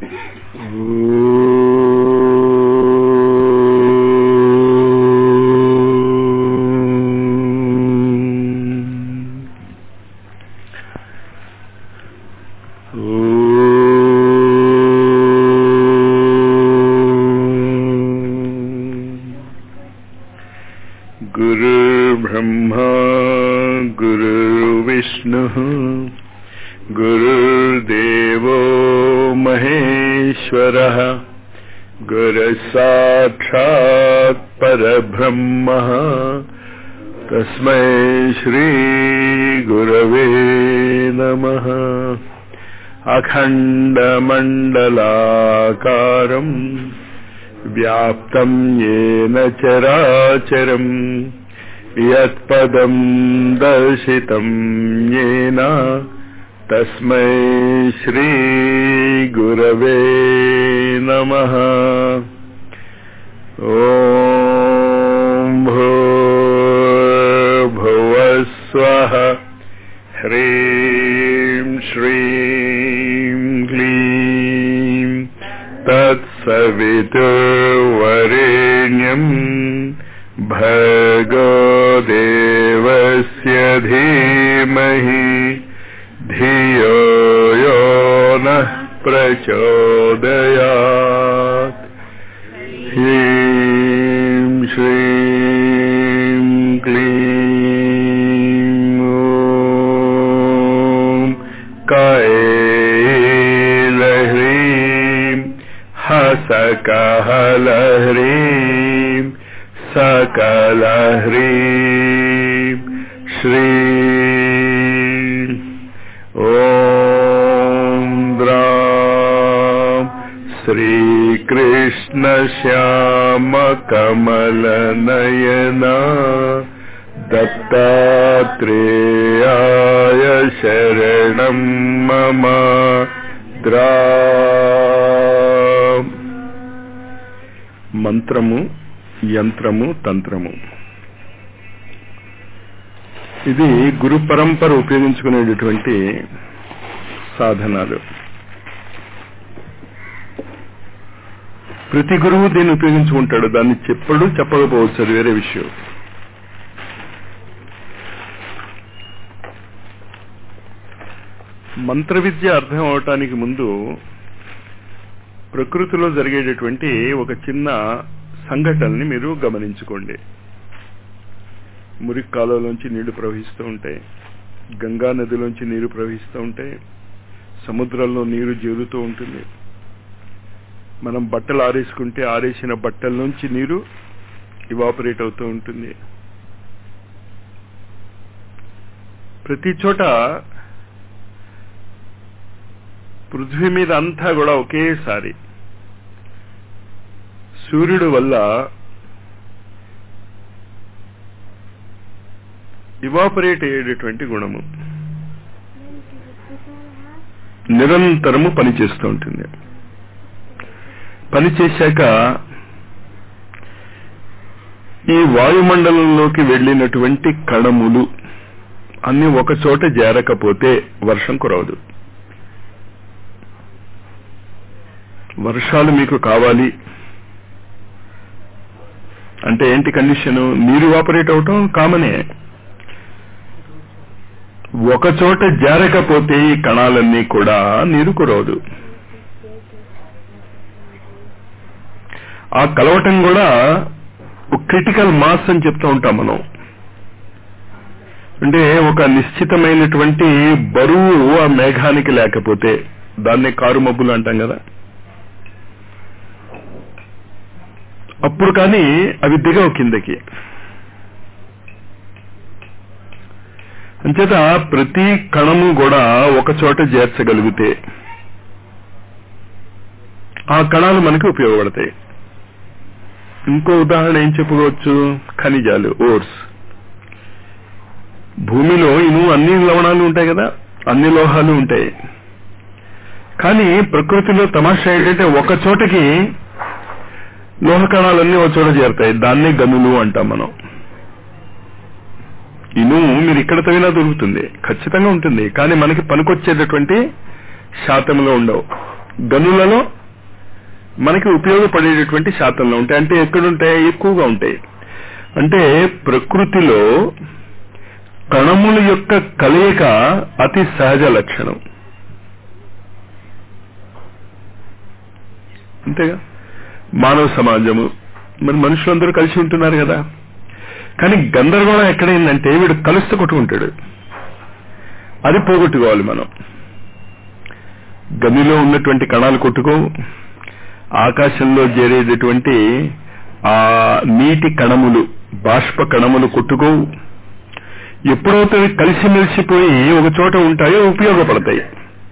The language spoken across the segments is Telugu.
गुरुर्ब्रह्मा गुरुर्विष्णुः गुरुर्देवो महेश्वरः गुरुसाक्षात् परब्रह्मः तस्मै श्रीगुरवे नमः अखण्डमण्डलाकारम् व्याप्तम् येन चराचरम् यत्पदम् दर्शितम् येन तस्मै श्रीगुरवे नमः ॐ भूर्भुवस्वः ह्रीं श्रीं क्लीं तत्सवितुर्वरेण्यम् भर्गो देवस्य धीमहि धियो यो नः प्रचोदयात् ह्रीं श्रीं क्लीं ॐ कैलह्रीं हसकहलह्रीं सकलह्रीं श्री ॐ द्रां श्रीकृष्णश्यामकमलनयना दत्तात्रेयाय शरणं मम द्रा మంత్రము యంత్రము తంత్రము ఇది గురు పరంపర ఉపయోగించుకునేటటువంటి సాధనాలు ప్రతి గురువు దీన్ని ఉపయోగించుకుంటాడు దాన్ని చెప్పడు చెప్పకపోవచ్చు అది వేరే విషయం మంత్ర విద్య అర్థం అవటానికి ముందు ప్రకృతిలో జరిగేటటువంటి ఒక చిన్న సంఘటనని మీరు గమనించుకోండి మురికి కాలువలోంచి నీళ్లు ప్రవహిస్తూ ఉంటాయి గంగా నదిలోంచి నీరు ప్రవహిస్తూ ఉంటాయి సముద్రంలో నీరు చేరుతూ ఉంటుంది మనం బట్టలు ఆరేసుకుంటే ఆరేసిన బట్టల నుంచి నీరు ఇవాపరేట్ అవుతూ ఉంటుంది ప్రతి చోట పృథ్వీ మీద అంతా కూడా ఒకేసారి సూర్యుడు వల్ల ఇవాపరేట్ అయ్యేటటువంటి గుణము నిరంతరము పనిచేస్తూ ఉంటుంది పనిచేశాక ఈ వాయుమండలంలోకి వెళ్ళినటువంటి కణములు అన్ని ఒక చోట చేరకపోతే వర్షం కురవదు వర్షాలు మీకు కావాలి అంటే ఏంటి కండిషన్ నీరు ఆపరేట్ అవటం కామనే ఒక చోట జారకపోతే ఈ కణాలన్నీ కూడా నీరు కురవదు ఆ కలవటం కూడా క్రిటికల్ మాస్ అని చెప్తూ ఉంటాం మనం అంటే ఒక నిశ్చితమైనటువంటి బరువు ఆ మేఘానికి లేకపోతే దాన్నే కారు మబ్బులు అంటాం కదా అప్పుడు కానీ అవి దిగవు కిందకి అంచేత ప్రతి కణము కూడా ఒక చోట చేర్చగలిగితే ఆ కణాలు మనకి ఉపయోగపడతాయి ఇంకో ఉదాహరణ ఏం చెప్పుకోవచ్చు ఖనిజాలు ఓర్స్ భూమిలో ఇను అన్ని లవణాలు ఉంటాయి కదా అన్ని లోహాలు ఉంటాయి కానీ ప్రకృతిలో తమాషా ఏంటంటే ఒక చోటకి లోహ కణాలన్నీ ఒక చోట చేరుతాయి దాన్నే గనులు అంటాం మనం ఇనుము మీరు ఇక్కడ తగినా దొరుకుతుంది ఖచ్చితంగా ఉంటుంది కానీ మనకి పనికొచ్చేటటువంటి శాతంలో ఉండవు గనులలో మనకి ఉపయోగపడేటటువంటి శాతంలో ఉంటాయి అంటే ఎక్కడుంటాయి ఎక్కువగా ఉంటాయి అంటే ప్రకృతిలో కణముల యొక్క కలయిక అతి సహజ లక్షణం అంతేగా మానవ సమాజము మరి మనుషులందరూ కలిసి ఉంటున్నారు కదా కానీ గందరగోళం ఎక్కడైందంటే వీడు కలుస్తూ కొట్టుకుంటాడు అది పోగొట్టుకోవాలి మనం గనిలో ఉన్నటువంటి కణాలు కొట్టుకోవు ఆకాశంలో చేరేటటువంటి ఆ నీటి కణములు బాష్ప కణములు కొట్టుకోవు ఎప్పుడైతే కలిసిమెలిసిపోయి ఒక చోట ఉంటాయో ఉపయోగపడతాయి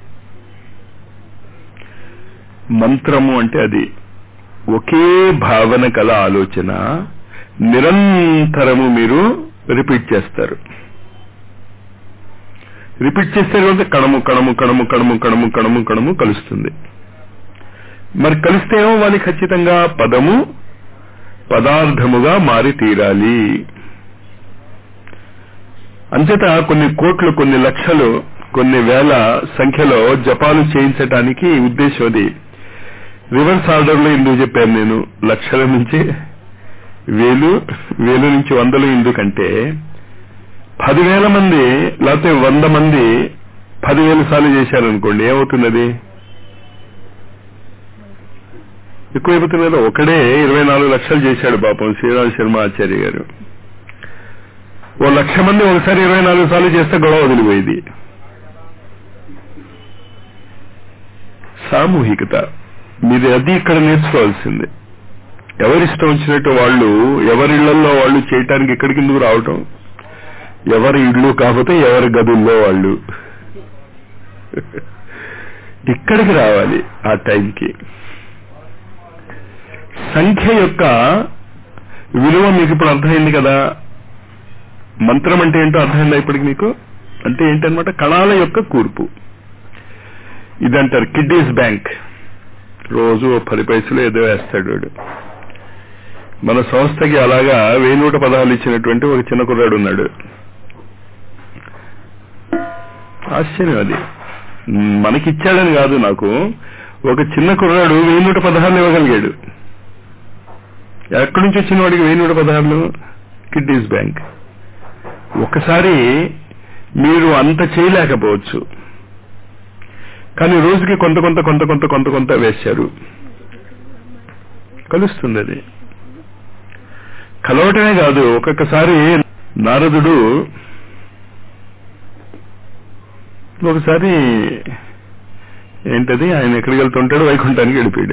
మంత్రము అంటే అది ఒకే భావన కల ఆలోచన నిరంతరము మీరు రిపీట్ చేస్తారు రిపీట్ చేస్తే కనుక కణము కణము కణము కణము కణము కణము కణము కలుస్తుంది మరి కలిస్తే ఏమో వాని ఖచ్చితంగా పదము పదార్థముగా మారి తీరాలి అంచేత కొన్ని కోట్లు కొన్ని లక్షలు కొన్ని వేల సంఖ్యలో జపాలు చేయించటానికి ఉద్దేశం అది రివర్స్ ఆర్డర్ లో ఎందుకు చెప్పాను నేను లక్షల నుంచి వేలు వేలు నుంచి వందలు ఎందుకంటే పదివేల మంది లేకపోతే వంద మంది పదివేల సార్లు చేశారనుకోండి ఏమవుతున్నది ఎక్కువైపోతుంది కదా ఒకడే ఇరవై నాలుగు లక్షలు చేశాడు పాపం శ్రీరామ్ శర్మ ఆచార్య గారు ఓ లక్ష మంది ఒకసారి ఇరవై నాలుగు సార్లు చేస్తే గొడవ వదిలిపోయేది సామూహికత మీరు అది ఇక్కడ నేర్చుకోవాల్సింది ఎవరిష్టం వచ్చినట్టు వాళ్ళు ఎవరి ఇళ్లలో వాళ్ళు చేయటానికి ఇక్కడికి ఎందుకు రావటం ఎవరి ఇళ్ళు కాకపోతే ఎవరి గదుల్లో వాళ్ళు ఇక్కడికి రావాలి ఆ టైంకి సంఖ్య యొక్క విలువ మీకు ఇప్పుడు అర్థమైంది కదా మంత్రం అంటే ఏంటో అర్థమైందా ఇప్పటికి మీకు అంటే ఏంటనమాట కణాల యొక్క కూర్పు ఇదంటారు కిడ్నీస్ బ్యాంక్ రోజు ఓ పది పైసలు ఏదో వేస్తాడు వాడు మన సంస్థకి అలాగా వెయ్యి నూట పదహారు ఇచ్చినటువంటి ఒక చిన్న కుర్రాడు ఉన్నాడు ఆశ్చర్యం అది మనకిచ్చాడని కాదు నాకు ఒక చిన్న కుర్రాడు వెయ్యి నూట పదహారులు ఇవ్వగలిగాడు ఎక్కడి నుంచి వచ్చిన వాడికి వెయ్యి నూట పదహారులు కిడ్నీస్ బ్యాంక్ ఒకసారి మీరు అంత చేయలేకపోవచ్చు కానీ రోజుకి కొంత కొంత కొంత కొంత కొంత కొంత వేశారు కలుస్తుంది అది కలవటమే కాదు ఒక్కొక్కసారి నారదుడు ఒకసారి ఏంటది ఆయన ఎక్కడికి వెళ్తుంటాడు వైకుంఠానికి వెళ్ళిపోయాడు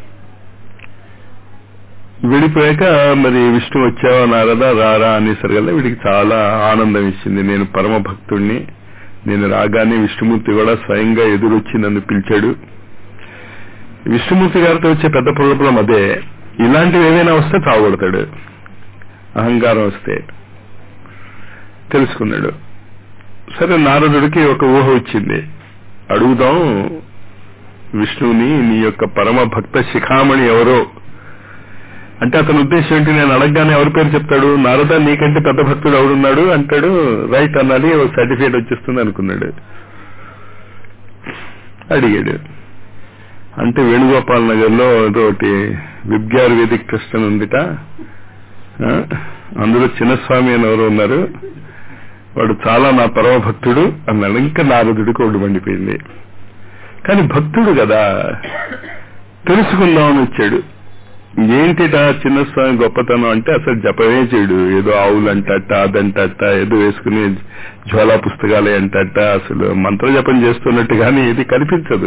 వెళ్ళిపోయాక మరి విష్ణు వచ్చావా నారదా రారా అనేసరికల్లా వీడికి చాలా ఆనందం ఇచ్చింది నేను పరమ భక్తుణ్ణి నేను రాగానే విష్ణుమూర్తి కూడా స్వయంగా ఎదురొచ్చి నన్ను పిలిచాడు విష్ణుమూర్తి గారితో వచ్చే పెద్ద ప్రాబ్లం అదే ఇలాంటివి ఏవైనా వస్తే తాగొడతాడు అహంకారం వస్తే తెలుసుకున్నాడు సరే నారదుడికి ఒక ఊహ వచ్చింది అడుగుదాం విష్ణువుని నీ యొక్క పరమ భక్త శిఖామణి ఎవరో అంటే అతని ఉద్దేశం ఏంటి నేను అడగగానే ఎవరి పేరు చెప్తాడు నారద నీకంటే పెద్ద భక్తుడు ఎవడున్నాడు అంటాడు రైట్ అన్నది ఒక సర్టిఫికేట్ వచ్చేస్తుంది అనుకున్నాడు అడిగాడు అంటే వేణుగోపాల్ నగర్ లో ఒకటి విద్యార్ వేదిక్ ట్రస్ట్ అని ఉందిట అందులో చిన్నస్వామి అని ఎవరు ఉన్నారు వాడు చాలా నా పరమ భక్తుడు అన్నాడు ఇంకా నారదుడికి ఒళ్ళు మండిపోయింది కానీ భక్తుడు కదా తెలుసుకుందామని వచ్చాడు ఏంటిట చిన్నస్వామి గొప్పతనం అంటే అసలు జపమే చేయడు ఏదో ఆవులు అంటట అదంటట ఏదో వేసుకుని జ్వాలా పుస్తకాలే అంటట అసలు మంత్ర జపం చేస్తున్నట్టు కానీ ఏది కనిపించదు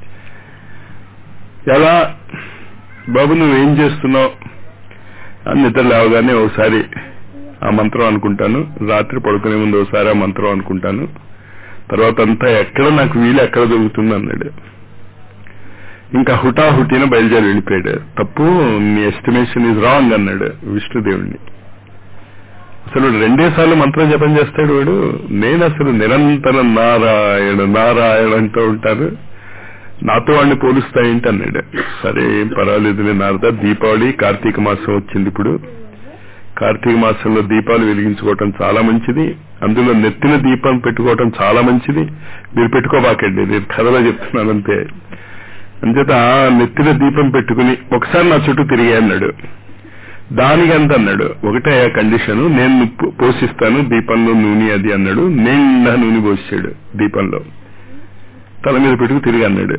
ఎలా బాబు నువ్వేం చేస్తున్నావు నిద్ర లేవగానే ఒకసారి ఆ మంత్రం అనుకుంటాను రాత్రి పడుకునే ముందు ఒకసారి ఆ మంత్రం అనుకుంటాను తర్వాత అంతా ఎక్కడ నాకు వీలు ఎక్కడ దొరుకుతుంది అన్నాడు ఇంకా హుటాహుటిన బయలుదేరి వెళ్ళిపోయాడు తప్పు మీ ఎస్టిమేషన్ ఈజ్ రాంగ్ అన్నాడు విష్ణుదేవుణ్ణి అసలు రెండే సార్లు మంత్రం జపం చేస్తాడు వాడు నేను అసలు నిరంతరం నారాయణ నారాయణ అంటూ ఉంటారు నాతో వాడిని పోలుస్తా ఏంటి అన్నాడు సరే ఏం పర్వాలేదు నారద దీపావళి కార్తీక మాసం వచ్చింది ఇప్పుడు కార్తీక మాసంలో దీపాలు వెలిగించుకోవటం చాలా మంచిది అందులో నెత్తిన దీపం పెట్టుకోవటం చాలా మంచిది మీరు పెట్టుకోబాకండి నేను కథలో చెప్తున్నానంతే అంచేత నెత్తిన దీపం పెట్టుకుని ఒకసారి నా చుట్టూ తిరిగి అన్నాడు దానికి ఎంత అన్నాడు ఒకటే కండిషన్ నేను పో- పోషిస్తాను దీపంలో నూనె అది అన్నాడు నిండా నూనె పోసాడు దీపంలో తల మీద పెట్టుకు తిరిగి అన్నాడు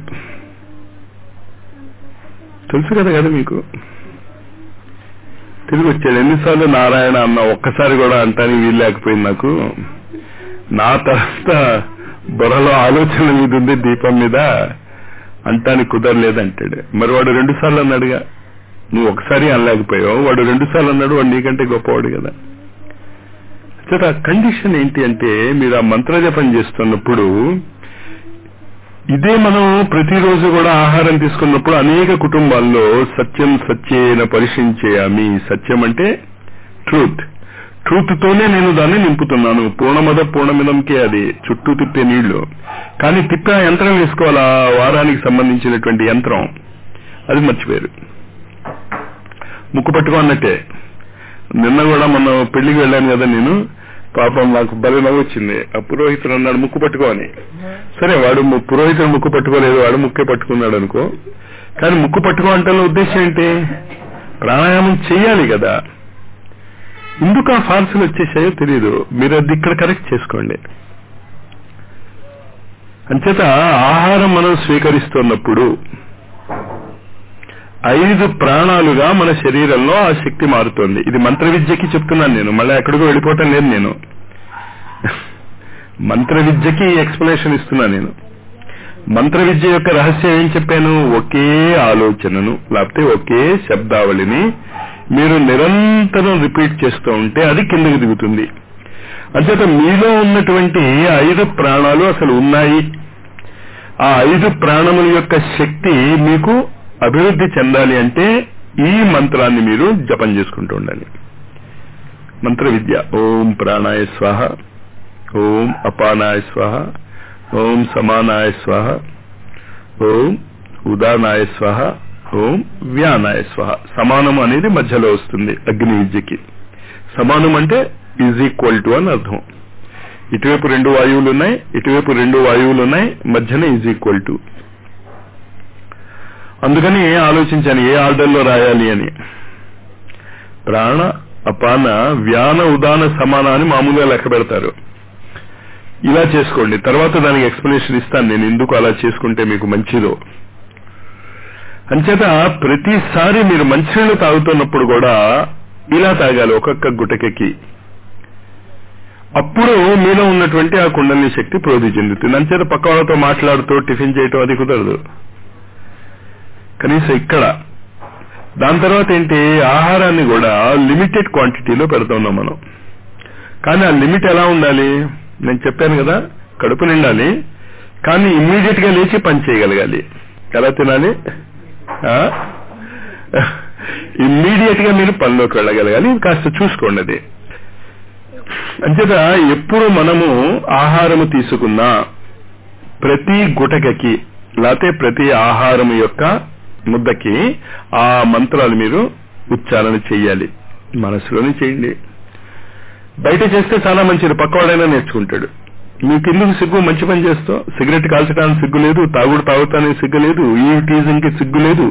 తెలుసు కదా కదా మీకు తిరిగి వచ్చాడు ఎన్నిసార్లు నారాయణ అన్న ఒక్కసారి కూడా అంటానికి వీలు లేకపోయింది నాకు నా తర్వాత బుర్రలో ఆలోచన మీద ఉంది దీపం మీద అంటానికి కుదరలేదంటాడు మరి వాడు రెండు సార్లు అన్నాడుగా నువ్వు ఒకసారి అనలేకపోయావు వాడు రెండు సార్లు అన్నాడు వాడు నీకంటే గొప్పవాడు కదా చేత కండిషన్ ఏంటి అంటే మీరు ఆ మంత్ర జపం చేస్తున్నప్పుడు ఇదే మనం ప్రతిరోజు కూడా ఆహారం తీసుకున్నప్పుడు అనేక కుటుంబాల్లో సత్యం సత్యేన పరిశీలించేయామి సత్యం అంటే ట్రూత్ ట్రూత్ తోనే నేను దాన్ని నింపుతున్నాను పూర్ణమద పూర్ణమిదంకే అది చుట్టూ తిప్పే నీళ్లు కానీ తిప్పే ఆ యంత్రం వేసుకోవాలా వారానికి సంబంధించినటువంటి యంత్రం అది మర్చిపోయారు ముక్కు పట్టుకో అన్నట్టే నిన్న కూడా మొన్న పెళ్లికి వెళ్ళాను కదా నేను పాపం నాకు బలి నవ్వు వచ్చింది ఆ పురోహితుడు అన్నాడు ముక్కు పట్టుకో అని సరే వాడు ము- పురోహితుడు ముక్కు పట్టుకోలేదు వాడు ముక్కే పట్టుకున్నాడు అనుకో కానీ ముక్కు పట్టుకో అంటే ఉద్దేశం ఏంటి ప్రాణాయామం చెయ్యాలి కదా ఎందుకు ఆ ఫాల్సులు వచ్చేసాయో తెలియదు మీరు అది ఇక్కడ కరెక్ట్ చేసుకోండి అంచేత ఆహారం మనం స్వీకరిస్తున్నప్పుడు ఐదు ప్రాణాలుగా మన శరీరంలో ఆ శక్తి మారుతోంది ఇది మంత్ర విద్యకి చెప్తున్నాను నేను మళ్ళీ ఎక్కడికో వెళ్ళిపోవటం లేదు నేను మంత్ర విద్యకి ఎక్స్ప్లెనేషన్ ఇస్తున్నా నేను మంత్ర విద్య యొక్క రహస్యం ఏం చెప్పాను ఒకే ఆలోచనను లేకపోతే ఒకే శబ్దావళిని మీరు నిరంతరం రిపీట్ చేస్తూ ఉంటే అది కిందకి దిగుతుంది అంచేత మీలో ఉన్నటువంటి ఐదు ప్రాణాలు అసలు ఉన్నాయి ఆ ఐదు ప్రాణముల యొక్క శక్తి మీకు అభివృద్ధి చెందాలి అంటే ఈ మంత్రాన్ని మీరు జపం చేసుకుంటూ ఉండాలి మంత్ర విద్య ఓం ప్రాణాయ స్వాహ ఓం అపానాయ స్వాహ ఓం సమానాయ స్వాహ ఓం ఉదానాయ స్వాహ ఓం వ్యానాయ స్వాహ సమానం అనేది మధ్యలో వస్తుంది అగ్ని విద్యకి సమానం అంటే ఈజ్ ఈక్వల్ టు అని అర్థం ఇటువైపు రెండు వాయువులు ఉన్నాయి ఇటువైపు రెండు వాయువులు ఉన్నాయి మధ్యన ఈజ్ ఈక్వల్ టు అందుకని ఆలోచించాను ఏ ఆర్డర్లో రాయాలి అని ప్రాణ అపాన వ్యాన ఉదాన సమాన అని మామూలుగా లెక్క పెడతారు ఇలా చేసుకోండి తర్వాత దానికి ఎక్స్ప్లెనేషన్ ఇస్తాను నేను ఎందుకు అలా చేసుకుంటే మీకు మంచిదో అంచేత ప్రతిసారి మీరు మంచినీళ్ళు తాగుతున్నప్పుడు కూడా ఇలా తాగాలి ఒక్కొక్క గుటకెక్కి అప్పుడు మీలో ఉన్నటువంటి ఆ కుండలి శక్తి ప్రోధి చెందుతుంది అంచేత పక్క వాళ్ళతో మాట్లాడుతూ టిఫిన్ చేయటం అది కుదరదు కనీసం ఇక్కడ దాని తర్వాత ఏంటి ఆహారాన్ని కూడా లిమిటెడ్ క్వాంటిటీలో పెడుతున్నాం మనం కానీ ఆ లిమిట్ ఎలా ఉండాలి నేను చెప్పాను కదా కడుపు నిండాలి కానీ ఇమ్మీడియట్ గా లేచి పని చేయగలగాలి ఎలా తినాలి ఇమ్మీడియట్ గా మీరు పనిలోకి వెళ్ళగలగాలి ఇది కాస్త చూసుకోండి అది అంచేత ఎప్పుడు మనము ఆహారము తీసుకున్నా ప్రతి గుటకకి లేకపోతే ప్రతి ఆహారం యొక్క ముద్దకి ఆ మంత్రాలు మీరు ఉచ్చారణ చెయ్యాలి మనసులోనే చేయండి బయట చేస్తే చాలా మంచిది పక్కవాడైనా నేర్చుకుంటాడు మీకు ఎందుకు సిగ్గు మంచి పని చేస్తావు సిగరెట్ కాల్చడానికి సిగ్గు లేదు తాగుడు తాగుతానికి సిగ్గు లేదు ఈ టీజింగ్ కి సిగ్గు లేదు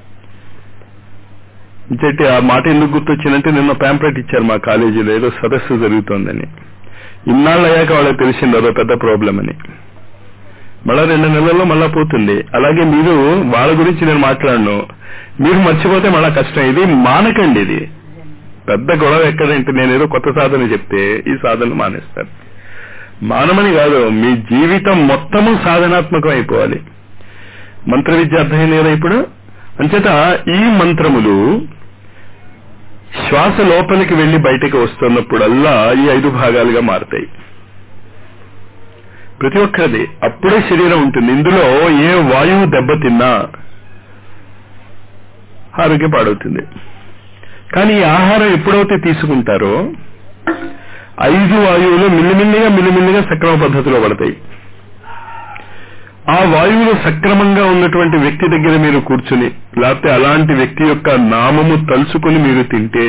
ఇంచేటి ఆ మాట ఎందుకు గుర్తొచ్చిందంటే నిన్న ప్యాంప్లెట్ ఇచ్చారు మా కాలేజీలో ఏదో సదస్సు జరుగుతోందని ఇన్నాళ్ళు అయ్యాక వాళ్ళకి తెలిసింది అదో పెద్ద ప్రాబ్లం అని మళ్ళా రెండు నెలల్లో మళ్ళా పోతుంది అలాగే మీరు వాళ్ళ గురించి నేను మాట్లాడను మీరు మర్చిపోతే మళ్ళా కష్టం ఇది మానకండి ఇది పెద్ద గొడవ ఎక్కడంటే నేను ఏదో కొత్త సాధన చెప్తే ఈ సాధన మానేస్తారు మానమని కాదు మీ జీవితం మొత్తము సాధనాత్మకం అయిపోవాలి మంత్ర విద్య అర్థమైంది కదా ఇప్పుడు అంచేత ఈ మంత్రములు శ్వాస లోపలికి వెళ్లి బయటకు వస్తున్నప్పుడల్లా ఈ ఐదు భాగాలుగా మారుతాయి ప్రతి ఒక్కరిది అప్పుడే శరీరం ఉంటుంది ఇందులో ఏ వాయువు దెబ్బతిన్నా ఆరోగ్యం పాడవుతుంది కానీ ఈ ఆహారం ఎప్పుడైతే తీసుకుంటారో ఐదు వాయువులు మిల్లిమిల్లిగా మిల్లిమిల్లిగా సక్రమ పద్ధతిలో పడతాయి ఆ వాయువులు సక్రమంగా ఉన్నటువంటి వ్యక్తి దగ్గర మీరు కూర్చుని లేకపోతే అలాంటి వ్యక్తి యొక్క నామము తలుచుకుని మీరు తింటే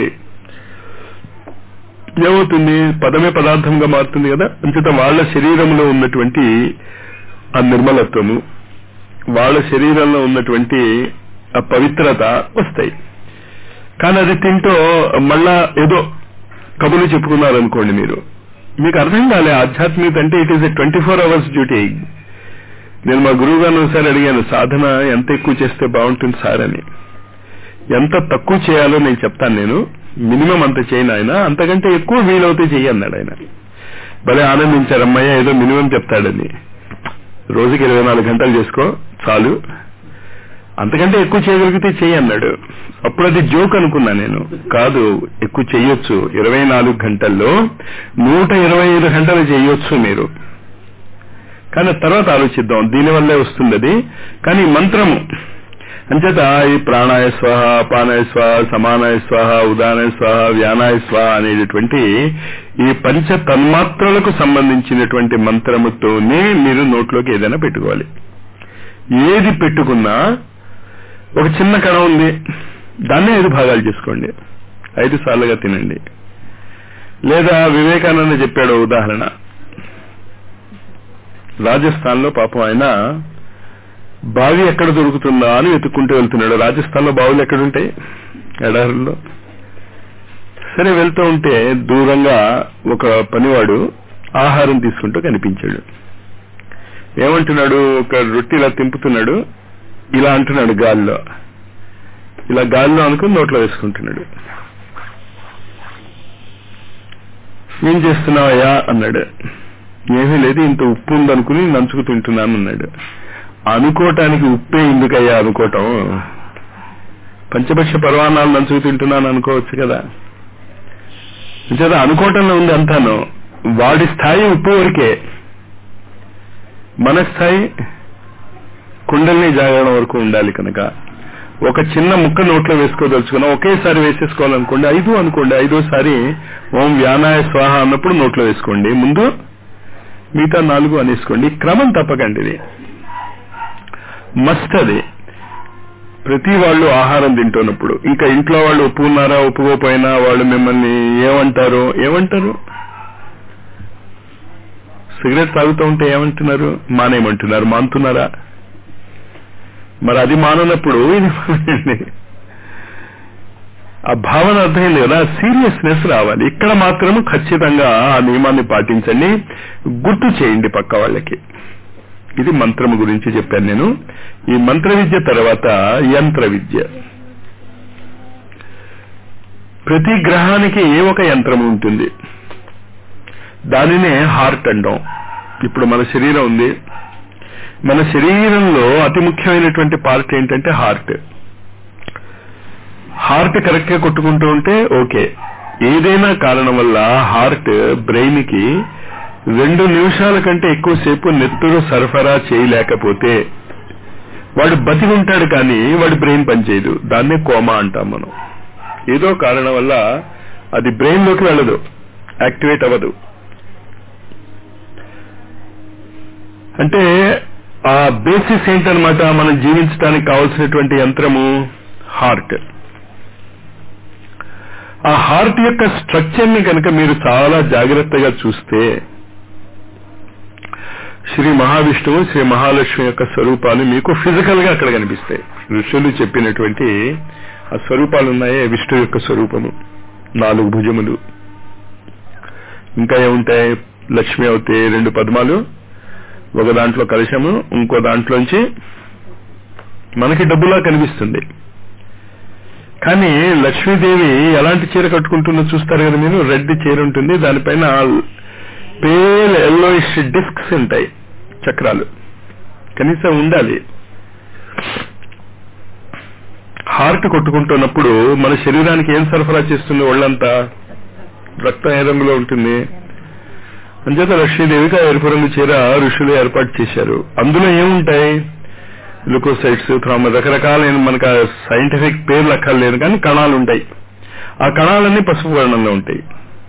ఏమవుతుంది పదమే పదార్థంగా మారుతుంది కదా అంచేత వాళ్ళ శరీరంలో ఉన్నటువంటి ఆ నిర్మలత్వము వాళ్ళ శరీరంలో ఉన్నటువంటి ఆ పవిత్రత వస్తాయి కానీ అది తింటూ మళ్ళా ఏదో కబులు చెప్పుకున్నారు అనుకోండి మీరు మీకు అర్థం కాలే ఆధ్యాత్మికత అంటే it is a twenty four hours duty నేను మా గురువు గారిని ఒకసారి అడిగాను సాధన ఎంత ఎక్కువ చేస్తే బాగుంటుంది సార్ అని ఎంత తక్కువ చేయాలో నేను చెప్తాను నేను మినిమం అంత చేయను ఆయన అంతకంటే ఎక్కువ వీలవుతే చెయ్యి అన్నాడు ఆయన భలే ఆనందించారు అమ్మయ్య ఏదో మినిమం చెప్తాడని రోజుకి ఇరవై నాలుగు గంటలు చేసుకో చాలు అంతకంటే ఎక్కువ చేయగలిగితే చెయ్యి అన్నాడు అప్పుడు అది జోక్ అనుకున్నా నేను కాదు ఎక్కువ చెయ్యొచ్చు ఇరవై నాలుగు గంటల్లో నూట ఇరవై ఐదు గంటలు చేయొచ్చు మీరు కానీ తర్వాత ఆలోచిద్దాం దీనివల్లే వస్తుంది అది కానీ మంత్రము అంచేత ఈ ప్రాణాయ స్వాహ అపానాయ స్వాహ సమానాయ స్వాహ ఉదానాయ స్వాహ వ్యానాయ స్వాహ అనేటటువంటి ఈ పంచ తన్మాత్రలకు సంబంధించినటువంటి మంత్రముతోనే మీరు నోట్లోకి ఏదైనా పెట్టుకోవాలి ఏది పెట్టుకున్నా ఒక చిన్న కణం ఉంది దాన్నే ఐదు భాగాలు చేసుకోండి ఐదు సార్లుగా తినండి లేదా వివేకానంద చెప్పాడు ఉదాహరణ రాజస్థాన్ లో పాపం ఆయన బావి ఎక్కడ దొరుకుతుందా అని వెతుక్కుంటూ వెళ్తున్నాడు రాజస్థాన్ లో బావులు ఎక్కడుంటాయి ఎడారుల్లో సరే వెళ్తూ ఉంటే దూరంగా ఒక పనివాడు ఆహారం తీసుకుంటూ కనిపించాడు ఏమంటున్నాడు ఒక రొట్టె ఇలా తింపుతున్నాడు ఇలా అంటున్నాడు గాల్లో ఇలా గాల్లో అనుకుని నోట్లో వేసుకుంటున్నాడు ఏం చేస్తున్నావయ్యా అన్నాడు ఏమీ లేదు ఇంత ఉప్పు ఉందనుకుని నంచుకు తింటున్నాను అన్నాడు అనుకోవటానికి ఉప్పే ఎందుకయ్యా అనుకోవటం పంచపక్ష పర్వాణాలు నంచుకు తింటున్నాను అనుకోవచ్చు కదా చేత అనుకోవటంలో ఉంది అంతాను వాడి స్థాయి ఉప్పు వరకే మన స్థాయి కుండల్ని జాగడం వరకు ఉండాలి కనుక ఒక చిన్న ముక్క నోట్లో వేసుకోదలుచుకున్నా ఒకేసారి వేసేసుకోవాలనుకోండి ఐదు అనుకోండి ఐదోసారి ఓం వ్యానాయ స్వాహ అన్నప్పుడు నోట్లో వేసుకోండి ముందు మిగతా నాలుగు అనేసుకోండి క్రమం తప్పకండి ఇది మస్ట్ అది ప్రతి వాళ్ళు ఆహారం తింటున్నప్పుడు ఇంకా ఇంట్లో వాళ్ళు ఒప్పుకున్నారా ఒప్పుకోపోయినా వాళ్ళు మిమ్మల్ని ఏమంటారు ఏమంటారు సిగరెట్ తాగుతూ ఉంటే ఏమంటున్నారు మానేయమంటున్నారు మానుతున్నారా మరి అది మాననప్పుడు ఇది మానేయండి ఆ భావన అర్థమైంది కదా సీరియస్నెస్ రావాలి ఇక్కడ మాత్రం ఖచ్చితంగా ఆ నియమాన్ని పాటించండి గుర్తు చేయండి పక్క వాళ్ళకి ఇది మంత్రము గురించి చెప్పాను నేను ఈ మంత్ర విద్య తర్వాత యంత్ర విద్య ప్రతి గ్రహానికి ఏ ఒక యంత్రం ఉంటుంది దానినే హార్ట్ అంటాం ఇప్పుడు మన శరీరం ఉంది మన శరీరంలో అతి ముఖ్యమైనటువంటి పార్ట్ ఏంటంటే హార్ట్ హార్ట్ కరెక్ట్ గా కొట్టుకుంటూ ఉంటే ఓకే ఏదైనా కారణం వల్ల హార్ట్ బ్రెయిన్ కి రెండు నిమిషాల కంటే ఎక్కువసేపు నెత్తురు సరఫరా చేయలేకపోతే వాడు బతికి ఉంటాడు కానీ వాడి బ్రెయిన్ పనిచేయదు దాన్నే కోమా అంటాం మనం ఏదో కారణం వల్ల అది బ్రెయిన్ లోకి వెళ్ళదు యాక్టివేట్ అవ్వదు అంటే ఆ బేసిస్ ఏంటనమాట మనం జీవించడానికి కావలసినటువంటి యంత్రము హార్ట్ ఆ హార్ట్ యొక్క స్ట్రక్చర్ ని కనుక మీరు చాలా జాగ్రత్తగా చూస్తే శ్రీ మహావిష్ణువు శ్రీ మహాలక్ష్మి యొక్క స్వరూపాలు మీకు ఫిజికల్ గా అక్కడ కనిపిస్తాయి ఋషులు చెప్పినటువంటి ఆ స్వరూపాలు ఉన్నాయే విష్ణు యొక్క స్వరూపము నాలుగు భుజములు ఇంకా ఏముంటాయి లక్ష్మి అవుతాయి రెండు పద్మాలు ఒక దాంట్లో కలశము ఇంకో దాంట్లోంచి మనకి డబ్బులా కనిపిస్తుంది కానీ లక్ష్మీదేవి ఎలాంటి చీర కట్టుకుంటుందో చూస్తారు కదా మీరు రెడ్ చీర ఉంటుంది దానిపైన పేల్ ఎల్లోయిష్ డిస్క్స్ ఉంటాయి చక్రాలు కనీసం ఉండాలి హార్ట్ కొట్టుకుంటున్నప్పుడు మన శరీరానికి ఏం సరఫరా చేస్తుంది ఒళ్ళంతా రక్తం ఏ రంగులో ఉంటుంది అంచేత లక్ష్మీదేవికి ఆ ఎరుపు రంగు చీర ఋషులు ఏర్పాటు చేశారు అందులో ఏముంటాయి లుకోసైట్స్ థ్రామ రకరకాలైన మనకు సైంటిఫిక్ పేర్లు అక్కర్లేదు కానీ కణాలు ఉంటాయి ఆ కణాలన్నీ పసుపు వర్ణంలో ఉంటాయి